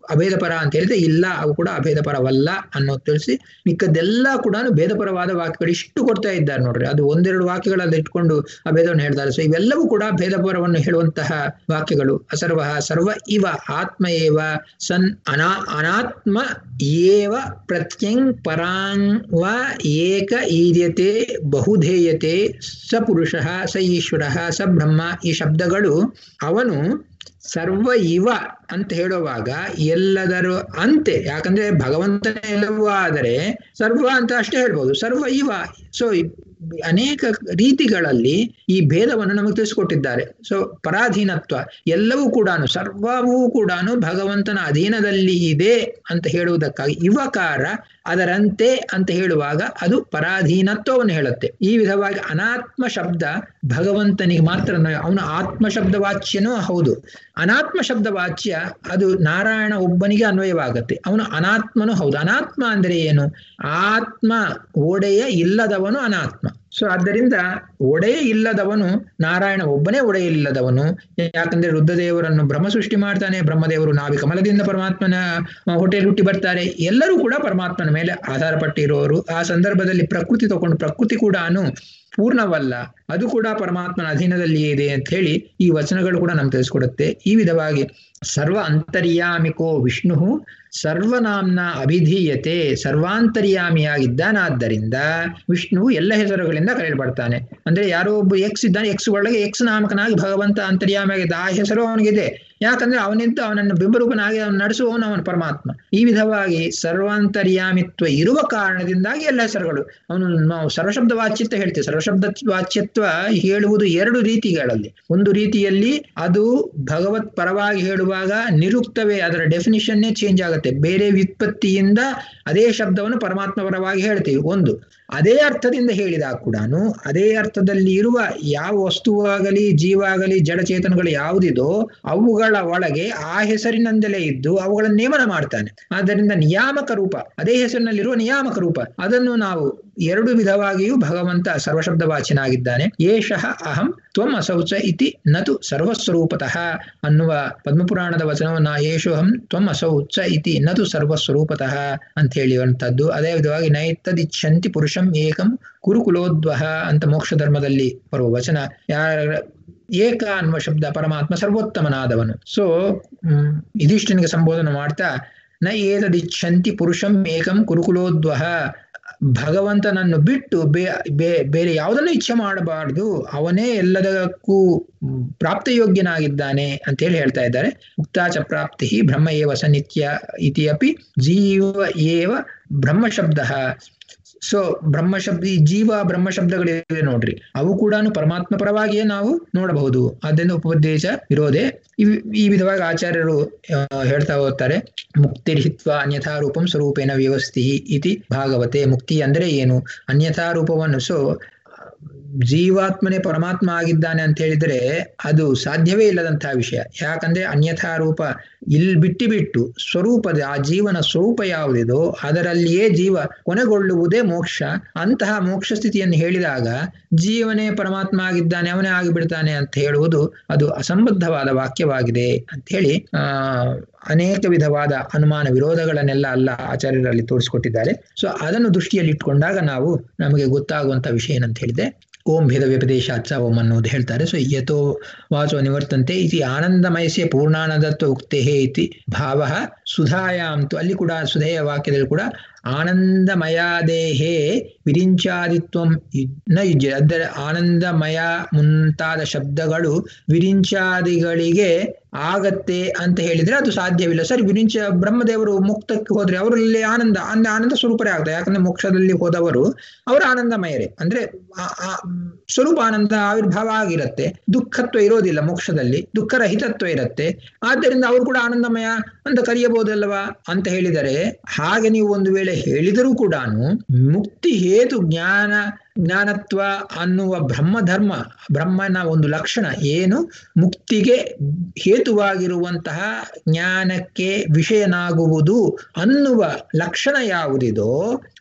ಅಭೇದ ಪರ ಅಂತ ಹೇಳಿದ್ರೆ ಇಲ್ಲ ಅವು ಕೂಡ ಅಭೇದ ಪರವಲ್ಲ ಅನ್ನೋದು ತಿಳಿಸಿ ಮಿಕ್ಕದ್ದೆಲ್ಲ ಕೂಡ ಭೇದಪರವಾದ ವಾಕ್ಯಗಳು ಇಷ್ಟು ಕೊಡ್ತಾ ಇದ್ದಾರೆ ನೋಡ್ರಿ ಅದು ಒಂದೆರಡು ವಾಕ್ಯಗಳಲ್ಲಿ ಇಟ್ಕೊಂಡು ಅಭೇದವನ್ನು ಹೇಳ್ತಾರೆ ಸೊ ಇವೆಲ್ಲವೂ ಕೂಡ ಭೇದಪರವನ್ನು ಹೇಳುವಂತಹ ವಾಕ್ಯಗಳು ಅಸರ್ವ ಸರ್ವ ಇವ ಆತ್ಮ ಏವ ಸನ್ ಅನಾ ಅನಾತ್ಮ ಏವ ಪ್ರತ್ಯಂಗ್ ಪರಾಂಗ್ ವ ಏಕ ಈರ್ಯತೆ ಬಹುಧೇಯತೆ ಸ ಪುರುಷ ಸ ಈಶ್ವರ ಸ ಬ್ರಹ್ಮ ಈ ಶಬ್ದಗಳು ಅವನು ಸರ್ವ ಇವ ಅಂತ ಹೇಳುವಾಗ ಎಲ್ಲದರ ಅಂತೆ ಯಾಕಂದ್ರೆ ಭಗವಂತನೇ ಎಲ್ಲವೂ ಆದರೆ ಸರ್ವ ಅಂತ ಅಷ್ಟೇ ಹೇಳ್ಬೋದು ಸರ್ವ ಇವ ಸೊ ಅನೇಕ ರೀತಿಗಳಲ್ಲಿ ಈ ಭೇದವನ್ನು ನಮಗೆ ತಿಳಿಸಿಕೊಟ್ಟಿದ್ದಾರೆ ಸೊ ಪರಾಧೀನತ್ವ ಎಲ್ಲವೂ ಕೂಡ ಸರ್ವವೂ ಕೂಡ ಭಗವಂತನ ಅಧೀನದಲ್ಲಿ ಇದೆ ಅಂತ ಹೇಳುವುದಕ್ಕಾಗಿ ಇವಕಾರ ಅದರಂತೆ ಅಂತ ಹೇಳುವಾಗ ಅದು ಪರಾಧೀನತ್ವವನ್ನು ಹೇಳುತ್ತೆ ಈ ವಿಧವಾಗಿ ಅನಾತ್ಮ ಶಬ್ದ ಭಗವಂತನಿಗೆ ಮಾತ್ರ ಅವನು ಆತ್ಮ ಶಬ್ದ ವಾಚ್ಯನೂ ಹೌದು ಅನಾತ್ಮ ಶಬ್ದ ವಾಚ್ಯ ಅದು ನಾರಾಯಣ ಒಬ್ಬನಿಗೆ ಅನ್ವಯವಾಗತ್ತೆ ಅವನು ಅನಾತ್ಮನೂ ಹೌದು ಅನಾತ್ಮ ಅಂದ್ರೆ ಏನು ಆತ್ಮ ಒಡೆಯ ಇಲ್ಲದವನು ಅನಾತ್ಮ ಸೊ ಆದ್ದರಿಂದ ಒಡೆಯ ಇಲ್ಲದವನು ನಾರಾಯಣ ಒಬ್ಬನೇ ಒಡೆಯ ಇಲ್ಲದವನು ಯಾಕಂದ್ರೆ ರುದ್ರದೇವರನ್ನು ಬ್ರಹ್ಮ ಸೃಷ್ಟಿ ಮಾಡ್ತಾನೆ ಬ್ರಹ್ಮದೇವರು ನಾವಿ ಕಮಲದಿಂದ ಪರಮಾತ್ಮನ ಹೊಟ್ಟೆಯಲ್ಲಿ ಹುಟ್ಟಿ ಬರ್ತಾರೆ ಎಲ್ಲರೂ ಕೂಡ ಪರಮಾತ್ಮನ ಮೇಲೆ ಆಧಾರ ಪಟ್ಟಿರೋರು ಆ ಸಂದರ್ಭದಲ್ಲಿ ಪ್ರಕೃತಿ ತಗೊಂಡು ಪ್ರಕೃತಿ ಕೂಡ ಪೂರ್ಣವಲ್ಲ ಅದು ಕೂಡ ಪರಮಾತ್ಮನ ಅಧೀನದಲ್ಲಿ ಇದೆ ಅಂತ ಹೇಳಿ ಈ ವಚನಗಳು ಕೂಡ ನಮ್ಗೆ ತಿಳಿಸ್ಕೊಡುತ್ತೆ ಈ ವಿಧವಾಗಿ ಸರ್ವ ಅಂತರ್ಯಾಮಿಕೋ ವಿಷ್ಣು ಸರ್ವನಾಮ್ನ ಅಭಿಧೀಯತೆ ಸರ್ವಾಂತರ್ಯಾಮಿಯಾಗಿದ್ದಾನಾದ್ದರಿಂದ ವಿಷ್ಣು ಎಲ್ಲ ಹೆಸರುಗಳಿಂದ ಕರೆಯಲ್ಪಡ್ತಾನೆ ಅಂದ್ರೆ ಯಾರೋ ಒಬ್ಬ ಎಕ್ಸ್ ಇದ್ದಾನೆ ಎಕ್ಸ್ ಒಳಗೆ ಎಕ್ಸ್ ನಾಮಕನಾಗಿ ಭಗವಂತ ಅಂತರ್ಯಾಮಿಯಾಗಿದ್ದ ಆ ಹೆಸರು ಅವನಿಗಿದೆ ಯಾಕಂದ್ರೆ ಅವನಿದ್ದು ಅವನನ್ನು ಬಿಂಬರೂಪನಾಗಿ ಅವನು ನಡೆಸುವವನು ಅವನ ಪರಮಾತ್ಮ ಈ ವಿಧವಾಗಿ ಸರ್ವಾಂತರ್ಯಾಮಿತ್ವ ಇರುವ ಕಾರಣದಿಂದಾಗಿ ಎಲ್ಲ ಹೆಸರುಗಳು ಅವನು ನಾವು ಸರ್ವಶಬ್ದ ವಾಚ್ಯತ್ವ ಹೇಳ್ತೇವೆ ಸರ್ವಶಬ್ದ ವಾಚ್ಯತ್ವ ಹೇಳುವುದು ಎರಡು ರೀತಿಗಳಲ್ಲಿ ಒಂದು ರೀತಿಯಲ್ಲಿ ಅದು ಭಗವತ್ ಪರವಾಗಿ ಹೇಳುವಾಗ ನಿರುಕ್ತವೇ ಅದರ ಡೆಫಿನಿಷನ್ನೇ ಚೇಂಜ್ ಆಗುತ್ತೆ ಬೇರೆ ವ್ಯುತ್ಪತ್ತಿಯಿಂದ ಅದೇ ಶಬ್ದವನ್ನು ಪರಮಾತ್ಮ ಪರವಾಗಿ ಹೇಳ್ತೀವಿ ಒಂದು ಅದೇ ಅರ್ಥದಿಂದ ಹೇಳಿದಾಗ ಕೂಡ ಅದೇ ಅರ್ಥದಲ್ಲಿ ಇರುವ ಯಾವ ವಸ್ತುವಾಗಲಿ ಜೀವಾಗಲಿ ಜಡಚೇತನಗಳು ಯಾವುದಿದೋ ಅವುಗಳ ಒಳಗೆ ಆ ಹೆಸರಿನಿಂದಲೇ ಇದ್ದು ಅವುಗಳ ನೇಮನ ಮಾಡ್ತಾನೆ ಆದ್ದರಿಂದ ನಿಯಾಮಕ ರೂಪ ಅದೇ ಹೆಸರಿನಲ್ಲಿರುವ ನಿಯಾಮಕ ರೂಪ ಅದನ್ನು ನಾವು ಎರಡು ವಿಧವಾಗಿಯೂ ಭಗವಂತ ಸರ್ವಶಬ್ದ ವಾಚನಾಗಿದ್ದಾನೆ ಏಷಃ ಅಹಂ ತ್ವಂ ಅಸೌಚ ಇತಿ ನತು ಸರ್ವಸ್ವರೂಪತಃ ಅನ್ನುವ ಪದ್ಮಪುರಾಣದ ವಚನವನ್ನ ಏಷೋಹಂ ತ್ವಂ ಅಸೌಚ ಇತಿ ನತು ಸರ್ವಸ್ವರೂಪತಃ ಅಂತ ಹೇಳುವಂಥದ್ದು ಅದೇ ವಿಧವಾಗಿ ನೈತದಿಚ್ಛಂತಿ ಪುರುಷಂ ಏಕಂ ಕುರುಕುಲೋದ್ವಹ ಅಂತ ಮೋಕ್ಷ ಧರ್ಮದಲ್ಲಿ ಬರುವ ವಚನ ಯಾರ ಏಕ ಅನ್ನುವ ಶಬ್ದ ಪರಮಾತ್ಮ ಸರ್ವೋತ್ತಮನಾದವನು ಸೊ ಇದಿಷ್ಟನಿಗೆ ಸಂಬೋಧನೆ ಮಾಡ್ತಾ ನ ಏತದಿಚ್ಛಂತಿ ಪುರುಷಂ ಏಕಂ ಕುರುಕುಲೋದ್ವಹ ಭಗವಂತನನ್ನು ಬಿಟ್ಟು ಬೇ ಬೇರೆ ಯಾವುದನ್ನು ಇಚ್ಛೆ ಮಾಡಬಾರ್ದು ಅವನೇ ಎಲ್ಲದಕ್ಕೂ ಪ್ರಾಪ್ತಯೋಗ್ಯನಾಗಿದ್ದಾನೆ ಅಂತ ಹೇಳಿ ಹೇಳ್ತಾ ಇದ್ದಾರೆ ಮುಕ್ತಾಚ ಪ್ರಾಪ್ತಿ ಬ್ರಹ್ಮ ಏವ ಸನಿತ್ಯ ಇತಿ ಅಪಿ ಜೀವ ಏವ ಬ್ರಹ್ಮ ಶಬ್ದ ಸೊ ಬ್ರಹ್ಮ ಶಬ್ದ ಈ ಜೀವ ಬ್ರಹ್ಮ ಶಬ್ದಗಳಿವೆ ನೋಡ್ರಿ ಅವು ಕೂಡ ಪರಮಾತ್ಮ ಪರವಾಗಿಯೇ ನಾವು ನೋಡಬಹುದು ಆದ್ದರಿಂದ ಉಪದೇಶ ವಿರೋಧೆ ಈ ವಿಧವಾಗಿ ಆಚಾರ್ಯರು ಹೇಳ್ತಾ ಹೋಗ್ತಾರೆ ಮುಕ್ತಿರ್ಹಿತ್ವ ಅನ್ಯಥಾ ರೂಪಂ ಸ್ವರೂಪೇಣ ವ್ಯವಸ್ಥಿ ಇತಿ ಭಾಗವತೆ ಮುಕ್ತಿ ಅಂದ್ರೆ ಏನು ಅನ್ಯಥಾ ರೂಪವನ್ನು ಸೊ ಜೀವಾತ್ಮನೇ ಪರಮಾತ್ಮ ಆಗಿದ್ದಾನೆ ಅಂತ ಹೇಳಿದ್ರೆ ಅದು ಸಾಧ್ಯವೇ ಇಲ್ಲದಂತಹ ವಿಷಯ ಯಾಕಂದ್ರೆ ಅನ್ಯಥಾ ರೂಪ ಇಲ್ಲಿ ಬಿಟ್ಟು ಬಿಟ್ಟು ಸ್ವರೂಪದ ಆ ಜೀವನ ಸ್ವರೂಪ ಯಾವುದಿದೋ ಅದರಲ್ಲಿಯೇ ಜೀವ ಕೊನೆಗೊಳ್ಳುವುದೇ ಮೋಕ್ಷ ಅಂತಹ ಮೋಕ್ಷ ಸ್ಥಿತಿಯನ್ನು ಹೇಳಿದಾಗ ಜೀವನೇ ಪರಮಾತ್ಮ ಆಗಿದ್ದಾನೆ ಅವನೇ ಆಗಿಬಿಡ್ತಾನೆ ಅಂತ ಹೇಳುವುದು ಅದು ಅಸಂಬದ್ಧವಾದ ವಾಕ್ಯವಾಗಿದೆ ಅಂತ ಹೇಳಿ ಆ ಅನೇಕ ವಿಧವಾದ ಅನುಮಾನ ವಿರೋಧಗಳನ್ನೆಲ್ಲ ಅಲ್ಲ ಆಚಾರ್ಯರಲ್ಲಿ ತೋರಿಸಿಕೊಟ್ಟಿದ್ದಾರೆ ಸೊ ಅದನ್ನು ದೃಷ್ಟಿಯಲ್ಲಿ ಇಟ್ಕೊಂಡಾಗ ನಾವು ನಮಗೆ ಗೊತ್ತಾಗುವಂತ ವಿಷಯ ಏನಂತ ಹೇಳಿದೆ ಓಂ ಭೇದ ವ್ಯಪದೇಶಾಚ ಓಂ ಅನ್ನೋದು ಹೇಳ್ತಾರೆ ಸೊ ಯಥೋ ವಾಚೋ ನಿವರ್ತಂತೆ ಇತಿ ಆನಂದಮಯಸ್ಯ ಪೂರ್ಣಾನಂದತ್ವ ಉಕ್ತೆ ಇತಿ ಭಾವ ಸುಧಾಯಾಂತು ಅಲ್ಲಿ ಕೂಡ ಸುಧೆಯ ವಾಕ್ಯದಲ್ಲಿ ಕೂಡ ಆನಂದಮಯಾದೇಹೇ ವಿರಿಂಚಾದಿತ್ವಂ ನ ಯುಜ್ಯ ಅಂದರೆ ಆನಂದಮಯ ಮುಂತಾದ ಶಬ್ದಗಳು ವಿರಿಂಚಾದಿಗಳಿಗೆ ಆಗತ್ತೆ ಅಂತ ಹೇಳಿದ್ರೆ ಅದು ಸಾಧ್ಯವಿಲ್ಲ ಸರಿ ವಿರಿಂಚ ಬ್ರಹ್ಮದೇವರು ಮುಕ್ತಕ್ಕೆ ಹೋದ್ರೆ ಅವರಲ್ಲಿ ಆನಂದ ಅಂದ್ರೆ ಆನಂದ ಸ್ವರೂಪರೇ ಆಗ್ತದೆ ಯಾಕಂದ್ರೆ ಮೋಕ್ಷದಲ್ಲಿ ಹೋದವರು ಅವರು ಆನಂದಮಯರೇ ಅಂದ್ರೆ ಸ್ವರೂಪ ಆನಂದ ಆವಿರ್ಭಾವ ಆಗಿರುತ್ತೆ ದುಃಖತ್ವ ಇರೋದಿಲ್ಲ ಮೋಕ್ಷದಲ್ಲಿ ದುಃಖರಹಿತತ್ವ ಇರುತ್ತೆ ಆದ್ದರಿಂದ ಅವರು ಕೂಡ ಆನಂದಮಯ ಅಂತ ಕರೆಯಬಹುದಲ್ವಾ ಅಂತ ಹೇಳಿದರೆ ಹಾಗೆ ನೀವು ಒಂದು ವೇಳೆ ಹೇಳಿದರೂ ಕೂಡ ಮುಕ್ತಿ ಹೇತು ಜ್ಞಾನ ಜ್ಞಾನತ್ವ ಅನ್ನುವ ಬ್ರಹ್ಮಧರ್ಮ ಬ್ರಹ್ಮನ ಒಂದು ಲಕ್ಷಣ ಏನು ಮುಕ್ತಿಗೆ ಹೇತುವಾಗಿರುವಂತಹ ಜ್ಞಾನಕ್ಕೆ ವಿಷಯನಾಗುವುದು ಅನ್ನುವ ಲಕ್ಷಣ ಯಾವುದಿದೋ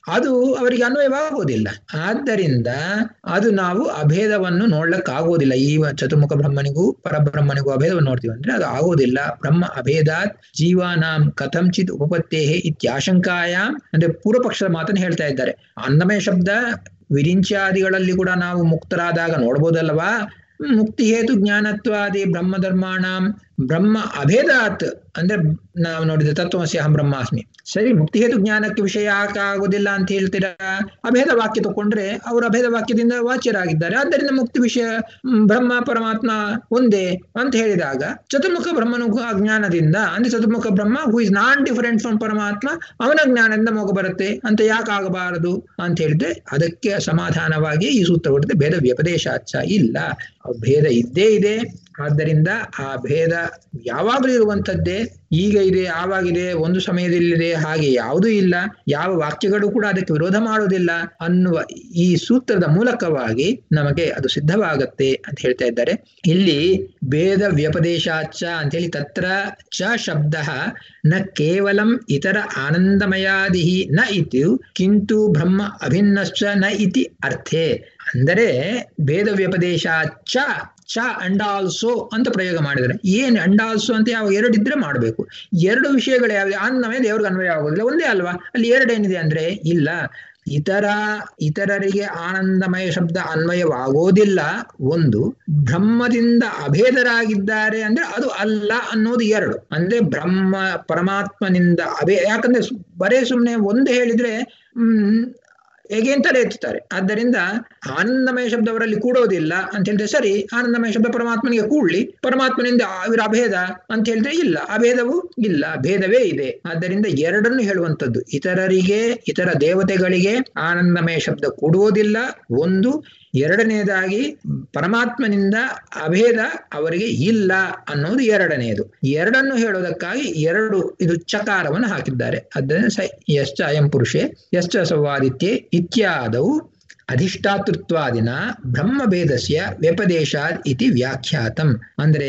ಅದು ಅವರಿಗೆ ಅನ್ವಯವಾಗುವುದಿಲ್ಲ ಆದ್ದರಿಂದ ಅದು ನಾವು ಅಭೇದವನ್ನು ನೋಡ್ಲಕ್ಕಾಗೋದಿಲ್ಲ ಈ ಚತುರ್ಮುಖ ಬ್ರಹ್ಮನಿಗೂ ಪರಬ್ರಹ್ಮನಿಗೂ ಅಭೇದವನ್ನು ನೋಡ್ತೀವಿ ಅಂದ್ರೆ ಅದು ಆಗೋದಿಲ್ಲ ಬ್ರಹ್ಮ ಅಭೇದಾತ್ ಜೀವಾನಾಂ ಕಥಂಚಿತ್ ಉಪಪತ್ತೇ ಇತ್ಯಾಶಂಕಾಯಾಮ್ ಅಂದ್ರೆ ಪೂರ್ವ ಪಕ್ಷದ ಮಾತನ್ನು ಹೇಳ್ತಾ ಇದ್ದಾರೆ ಅನ್ನಮಯ ಶಬ್ದ ವಿರಿಂಚಾದಿಗಳಲ್ಲಿ ಕೂಡ ನಾವು ಮುಕ್ತರಾದಾಗ ನೋಡ್ಬೋದಲ್ವಾ ಮುಕ್ತಿ ಹೇತು ಜ್ಞಾನತ್ವಾದಿ ಬ್ರಹ್ಮ ಧರ್ಮಾಣಂ ಬ್ರಹ್ಮ ಅಭೇದಾತ್ ಅಂದ್ರೆ ನಾವು ನೋಡಿದ ತತ್ವಮಸಿ ಅಹಂ ಬ್ರಹ್ಮಾಸ್ಮಿ ಸರಿ ಮುಕ್ತಿ ಹೇತು ಜ್ಞಾನಕ್ಕೆ ವಿಷಯ ಆಗುವುದಿಲ್ಲ ಅಂತ ಹೇಳ್ತೀರಾ ಅಭೇದ ವಾಕ್ಯ ತಗೊಂಡ್ರೆ ಅವರು ಅಭೇದ ವಾಕ್ಯದಿಂದ ವಾಚ್ಯರಾಗಿದ್ದಾರೆ ಆದ್ದರಿಂದ ಮುಕ್ತಿ ವಿಷಯ ಬ್ರಹ್ಮ ಪರಮಾತ್ಮ ಒಂದೇ ಅಂತ ಹೇಳಿದಾಗ ಚತುರ್ಮುಖ ಬ್ರಹ್ಮನು ಜ್ಞಾನದಿಂದ ಅಂದ್ರೆ ಚತುರ್ಮುಖ Brahma who is non different from Paramatma ಅವನ ಜ್ಞಾನದಿಂದ ಮೋಗ ಬರುತ್ತೆ ಅಂತ ಯಾಕೆ ಆಗಬಾರದು ಅಂತ ಹೇಳಿದ್ರೆ ಅದಕ್ಕೆ ಸಮಾಧಾನವಾಗಿ ಈ ಸೂತ್ರ ಹೊಡೆದು ಭೇದ ವ್ಯಪದೇಶಾಚ ಇಲ್ಲ ಭೇದ ಇದ್ದೇ ಇದೆ ಆದ್ದರಿಂದ ಆ ಭೇದ ಯಾವಾಗಲೂ ಇರುವಂಥದ್ದೇ ಈಗ ಇದೆ ಆವಾಗಿದೆ ಒಂದು ಸಮಯದಲ್ಲಿದೆ ಹಾಗೆ ಯಾವುದೂ ಇಲ್ಲ ಯಾವ ವಾಕ್ಯಗಳು ಕೂಡ ಅದಕ್ಕೆ ವಿರೋಧ ಮಾಡುವುದಿಲ್ಲ ಅನ್ನುವ ಈ ಸೂತ್ರದ ಮೂಲಕವಾಗಿ ನಮಗೆ ಅದು ಸಿದ್ಧವಾಗತ್ತೆ ಅಂತ ಹೇಳ್ತಾ ಇದ್ದಾರೆ ಇಲ್ಲಿ ಭೇದ ವ್ಯಪದೇಶಾಚ ಅಂತ ಹೇಳಿ ತತ್ರ ಚ ಶಬ್ದ ನ ಕೇವಲಂ ಇತರ ಆನಂದಮಯಾದಿ ನ ಇತಿ ಕಿಂತು ಬ್ರಹ್ಮ ಅಭಿನ್ನಶ್ಚ ನ ಇತಿ ಅರ್ಥೇ ಅಂದರೆ ಭೇದ ವ್ಯಪದೇಶಾಚ ಚ ಅಂಡ್ ಆಲ್ಸೋ ಅಂತ ಪ್ರಯೋಗ ಮಾಡಿದರೆ ಏನ್ ಅಂಡ್ ಆಲ್ಸೋ ಅಂತ ಯಾವ ಎರಡಿದ್ರೆ ಮಾಡಬೇಕು ಎರಡು ವಿಷಯಗಳು ಯಾವ್ದು ಅನ್ನವೇ ದೇವ್ರಿಗೆ ಅನ್ವಯ ಆಗೋದಿಲ್ಲ ಒಂದೇ ಅಲ್ವಾ ಅಲ್ಲಿ ಎರಡೇನಿದೆ ಅಂದ್ರೆ ಇಲ್ಲ ಇತರ ಇತರರಿಗೆ ಆನಂದಮಯ ಶಬ್ದ ಅನ್ವಯವಾಗೋದಿಲ್ಲ ಒಂದು ಬ್ರಹ್ಮದಿಂದ ಅಭೇದರಾಗಿದ್ದಾರೆ ಅಂದ್ರೆ ಅದು ಅಲ್ಲ ಅನ್ನೋದು ಎರಡು ಅಂದ್ರೆ ಬ್ರಹ್ಮ ಪರಮಾತ್ಮನಿಂದ ಅಭೇ ಯಾಕಂದ್ರೆ ಬರೇ ಸುಮ್ಮನೆ ಒಂದು ಹೇಳಿದ್ರೆ ಹ್ಮ್ ಹೇಗೆ ಅಂತಲೇ ಎತ್ತುತ್ತಾರೆ ಆದ್ದರಿಂದ ಆನಂದಮಯ ಶಬ್ದ ಅವರಲ್ಲಿ ಕೂಡೋದಿಲ್ಲ ಅಂತ ಹೇಳಿದ್ರೆ ಸರಿ ಆನಂದಮಯ ಶಬ್ದ ಪರಮಾತ್ಮನಿಗೆ ಕೂಡ್ಲಿ ಪರಮಾತ್ಮನಿಂದ ಇವರ ಅಭೇದ ಅಂತ ಹೇಳಿದ್ರೆ ಇಲ್ಲ ಅಭೇದವು ಇಲ್ಲ ಭೇದವೇ ಇದೆ ಆದ್ದರಿಂದ ಎರಡನ್ನು ಹೇಳುವಂಥದ್ದು ಇತರರಿಗೆ ಇತರ ದೇವತೆಗಳಿಗೆ ಆನಂದಮಯ ಶಬ್ದ ಕೂಡುವುದಿಲ್ಲ ಒಂದು ಎರಡನೇದಾಗಿ ಪರಮಾತ್ಮನಿಂದ ಅಭೇದ ಅವರಿಗೆ ಇಲ್ಲ ಅನ್ನೋದು ಎರಡನೆಯದು ಎರಡನ್ನು ಹೇಳೋದಕ್ಕಾಗಿ ಎರಡು ಇದು ಚಕಾರವನ್ನು ಹಾಕಿದ್ದಾರೆ ಅದನ್ನು ಸ ಯಶ್ಚ ಅಯಂ ಪುರುಷೇ ಯಶ್ಚ ಸೌವಾದಿತ್ಯೆ ಇತ್ಯಾದವು ಅಧಿಷ್ಠಾತೃತ್ವಾದಿನ ಬ್ರಹ್ಮಭೇದಸ್ಯ ವ್ಯಪದೇಶಾದ್ ಇತಿ ವ್ಯಾಖ್ಯಾತಂ ಅಂದ್ರೆ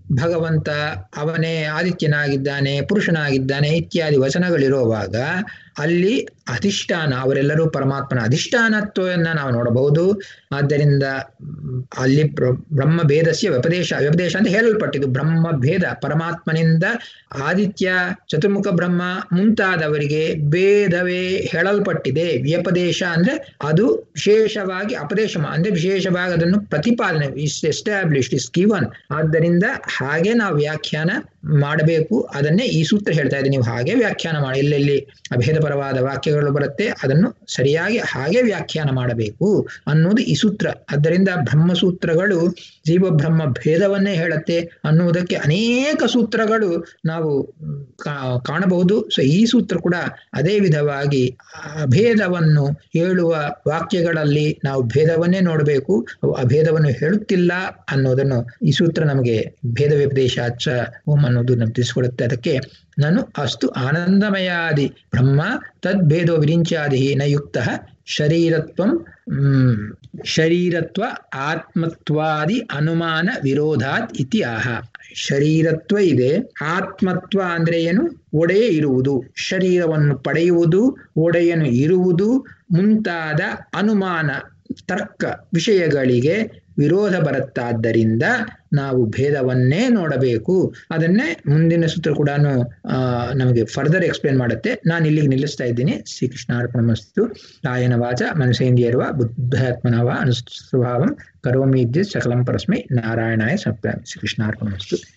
ಭಗವಂತ ಅವನೇ ಆದಿತ್ಯನಾಗಿದ್ದಾನೆ ಪುರುಷನಾಗಿದ್ದಾನೆ ಇತ್ಯಾದಿ ವಚನಗಳಿರುವಾಗ ಅಲ್ಲಿ ಅಧಿಷ್ಠಾನ ಅವರೆಲ್ಲರೂ ಪರಮಾತ್ಮನ ಅಧಿಷ್ಠಾನತ್ವವನ್ನು ನಾವು ನೋಡಬಹುದು ಆದ್ದರಿಂದ ಅಲ್ಲಿ ಬ್ರಹ್ಮ ಭೇದಸ್ಯ ವ್ಯಪದೇಶ ವ್ಯಪದೇಶ ಅಂತ ಹೇಳಲ್ಪಟ್ಟಿದ್ದು ಬ್ರಹ್ಮ ಭೇದ ಪರಮಾತ್ಮನಿಂದ ಆದಿತ್ಯ ಚತುರ್ಮುಖ ಬ್ರಹ್ಮ ಮುಂತಾದವರಿಗೆ ಭೇದವೇ ಹೇಳಲ್ಪಟ್ಟಿದೆ ವ್ಯಪದೇಶ ಅಂದ್ರೆ ಅದು ವಿಶೇಷವಾಗಿ ಅಪದೇಶ ಅಂದ್ರೆ ವಿಶೇಷವಾಗಿ ಅದನ್ನು ಪ್ರತಿಪಾದನೆ ಇಸ್ ಎಸ್ಟಾಬ್ಲಿಷ್ಡ್ ಇಸ್ ಗಿವನ್ ಆದ್ದರಿಂದ ಹಾಗೆ ನಾವು ವ್ಯಾಖ್ಯಾನ ಮಾಡಬೇಕು ಅದನ್ನೇ ಈ ಸೂತ್ರ ಹೇಳ್ತಾ ಇದೆ ನೀವು ಹಾಗೆ ವ್ಯಾಖ್ಯಾನ ಮಾಡಿ ಎಲ್ಲೆಲ್ಲಿ ಅಭೇದಪರವಾದ ವಾಕ್ಯಗಳು ಬರುತ್ತೆ ಅದನ್ನು ಸರಿಯಾಗಿ ಹಾಗೆ ವ್ಯಾಖ್ಯಾನ ಮಾಡಬೇಕು ಅನ್ನೋದು ಈ ಸೂತ್ರ ಆದ್ದರಿಂದ ಬ್ರಹ್ಮಸೂತ್ರಗಳು ಜೀವ ಬ್ರಹ್ಮ ಭೇದವನ್ನೇ ಹೇಳುತ್ತೆ ಅನ್ನುವುದಕ್ಕೆ ಅನೇಕ ಸೂತ್ರಗಳು ನಾವು ಕಾಣಬಹುದು ಸೊ ಈ ಸೂತ್ರ ಕೂಡ ಅದೇ ವಿಧವಾಗಿ ಅಭೇದವನ್ನು ಹೇಳುವ ವಾಕ್ಯಗಳಲ್ಲಿ ನಾವು ಭೇದವನ್ನೇ ನೋಡಬೇಕು ಅವು ಅಭೇದವನ್ನು ಹೇಳುತ್ತಿಲ್ಲ ಅನ್ನೋದನ್ನು ಈ ಸೂತ್ರ ನಮಗೆ ಭೇದ ವ್ಯಪದೇಶಾಚ ಓಂ ಅನ್ನೋದು ನಮ್ಗೆ ತಿಳಿಸ್ಕೊಡುತ್ತೆ ಅದಕ್ಕೆ ನಾನು ಅಸ್ತು ಆನಂದಮಯಾದಿ ಬ್ರಹ್ಮ ತದ್ಭೇದೋ ವಿರಿಂಚಾದಿ ನ ಯುಕ್ತ ಶರೀರತ್ವಂ ಶರೀರತ್ವ ಆತ್ಮತ್ವಾದಿ ಅನುಮಾನ ವಿರೋಧಾತ್ ಇತಿ ಆಹ ಶರೀರತ್ವ ಇದೆ ಆತ್ಮತ್ವ ಅಂದ್ರೆ ಏನು ಒಡೆಯ ಇರುವುದು ಶರೀರವನ್ನು ಪಡೆಯುವುದು ಒಡೆಯನು ಇರುವುದು ಮುಂತಾದ ಅನುಮಾನ ತರ್ಕ ವಿಷಯಗಳಿಗೆ ವಿರೋಧ ಬರುತ್ತಾದ್ದರಿಂದ ನಾವು ಭೇದವನ್ನೇ ನೋಡಬೇಕು ಅದನ್ನೇ ಮುಂದಿನ ಸೂತ್ರ ಕೂಡ ನಮಗೆ ಫರ್ದರ್ ಎಕ್ಸ್ಪ್ಲೇನ್ ಮಾಡುತ್ತೆ ನಾನು ಇಲ್ಲಿಗೆ ನಿಲ್ಲಿಸ್ತಾ ಇದ್ದೀನಿ ಶ್ರೀಕೃಷ್ಣಾರ್ಪಣಮಸ್ತು ಕಾಯನ ವಾಚ ಮನಸೇಂದ್ರಿಯರ್ವ ಬುದ್ಧಾತ್ಮನವ ಅನುಸ್ವಭಾವಂ ಕರೋಮಿ ಸಕಲಂ ಪರಸ್ಮೈ ನಾರಾಯಣಾಯ ಸಪ್ತ ಶ್ರೀಕೃಷ್ಣಾರ್ಪಣಮಸ್ತು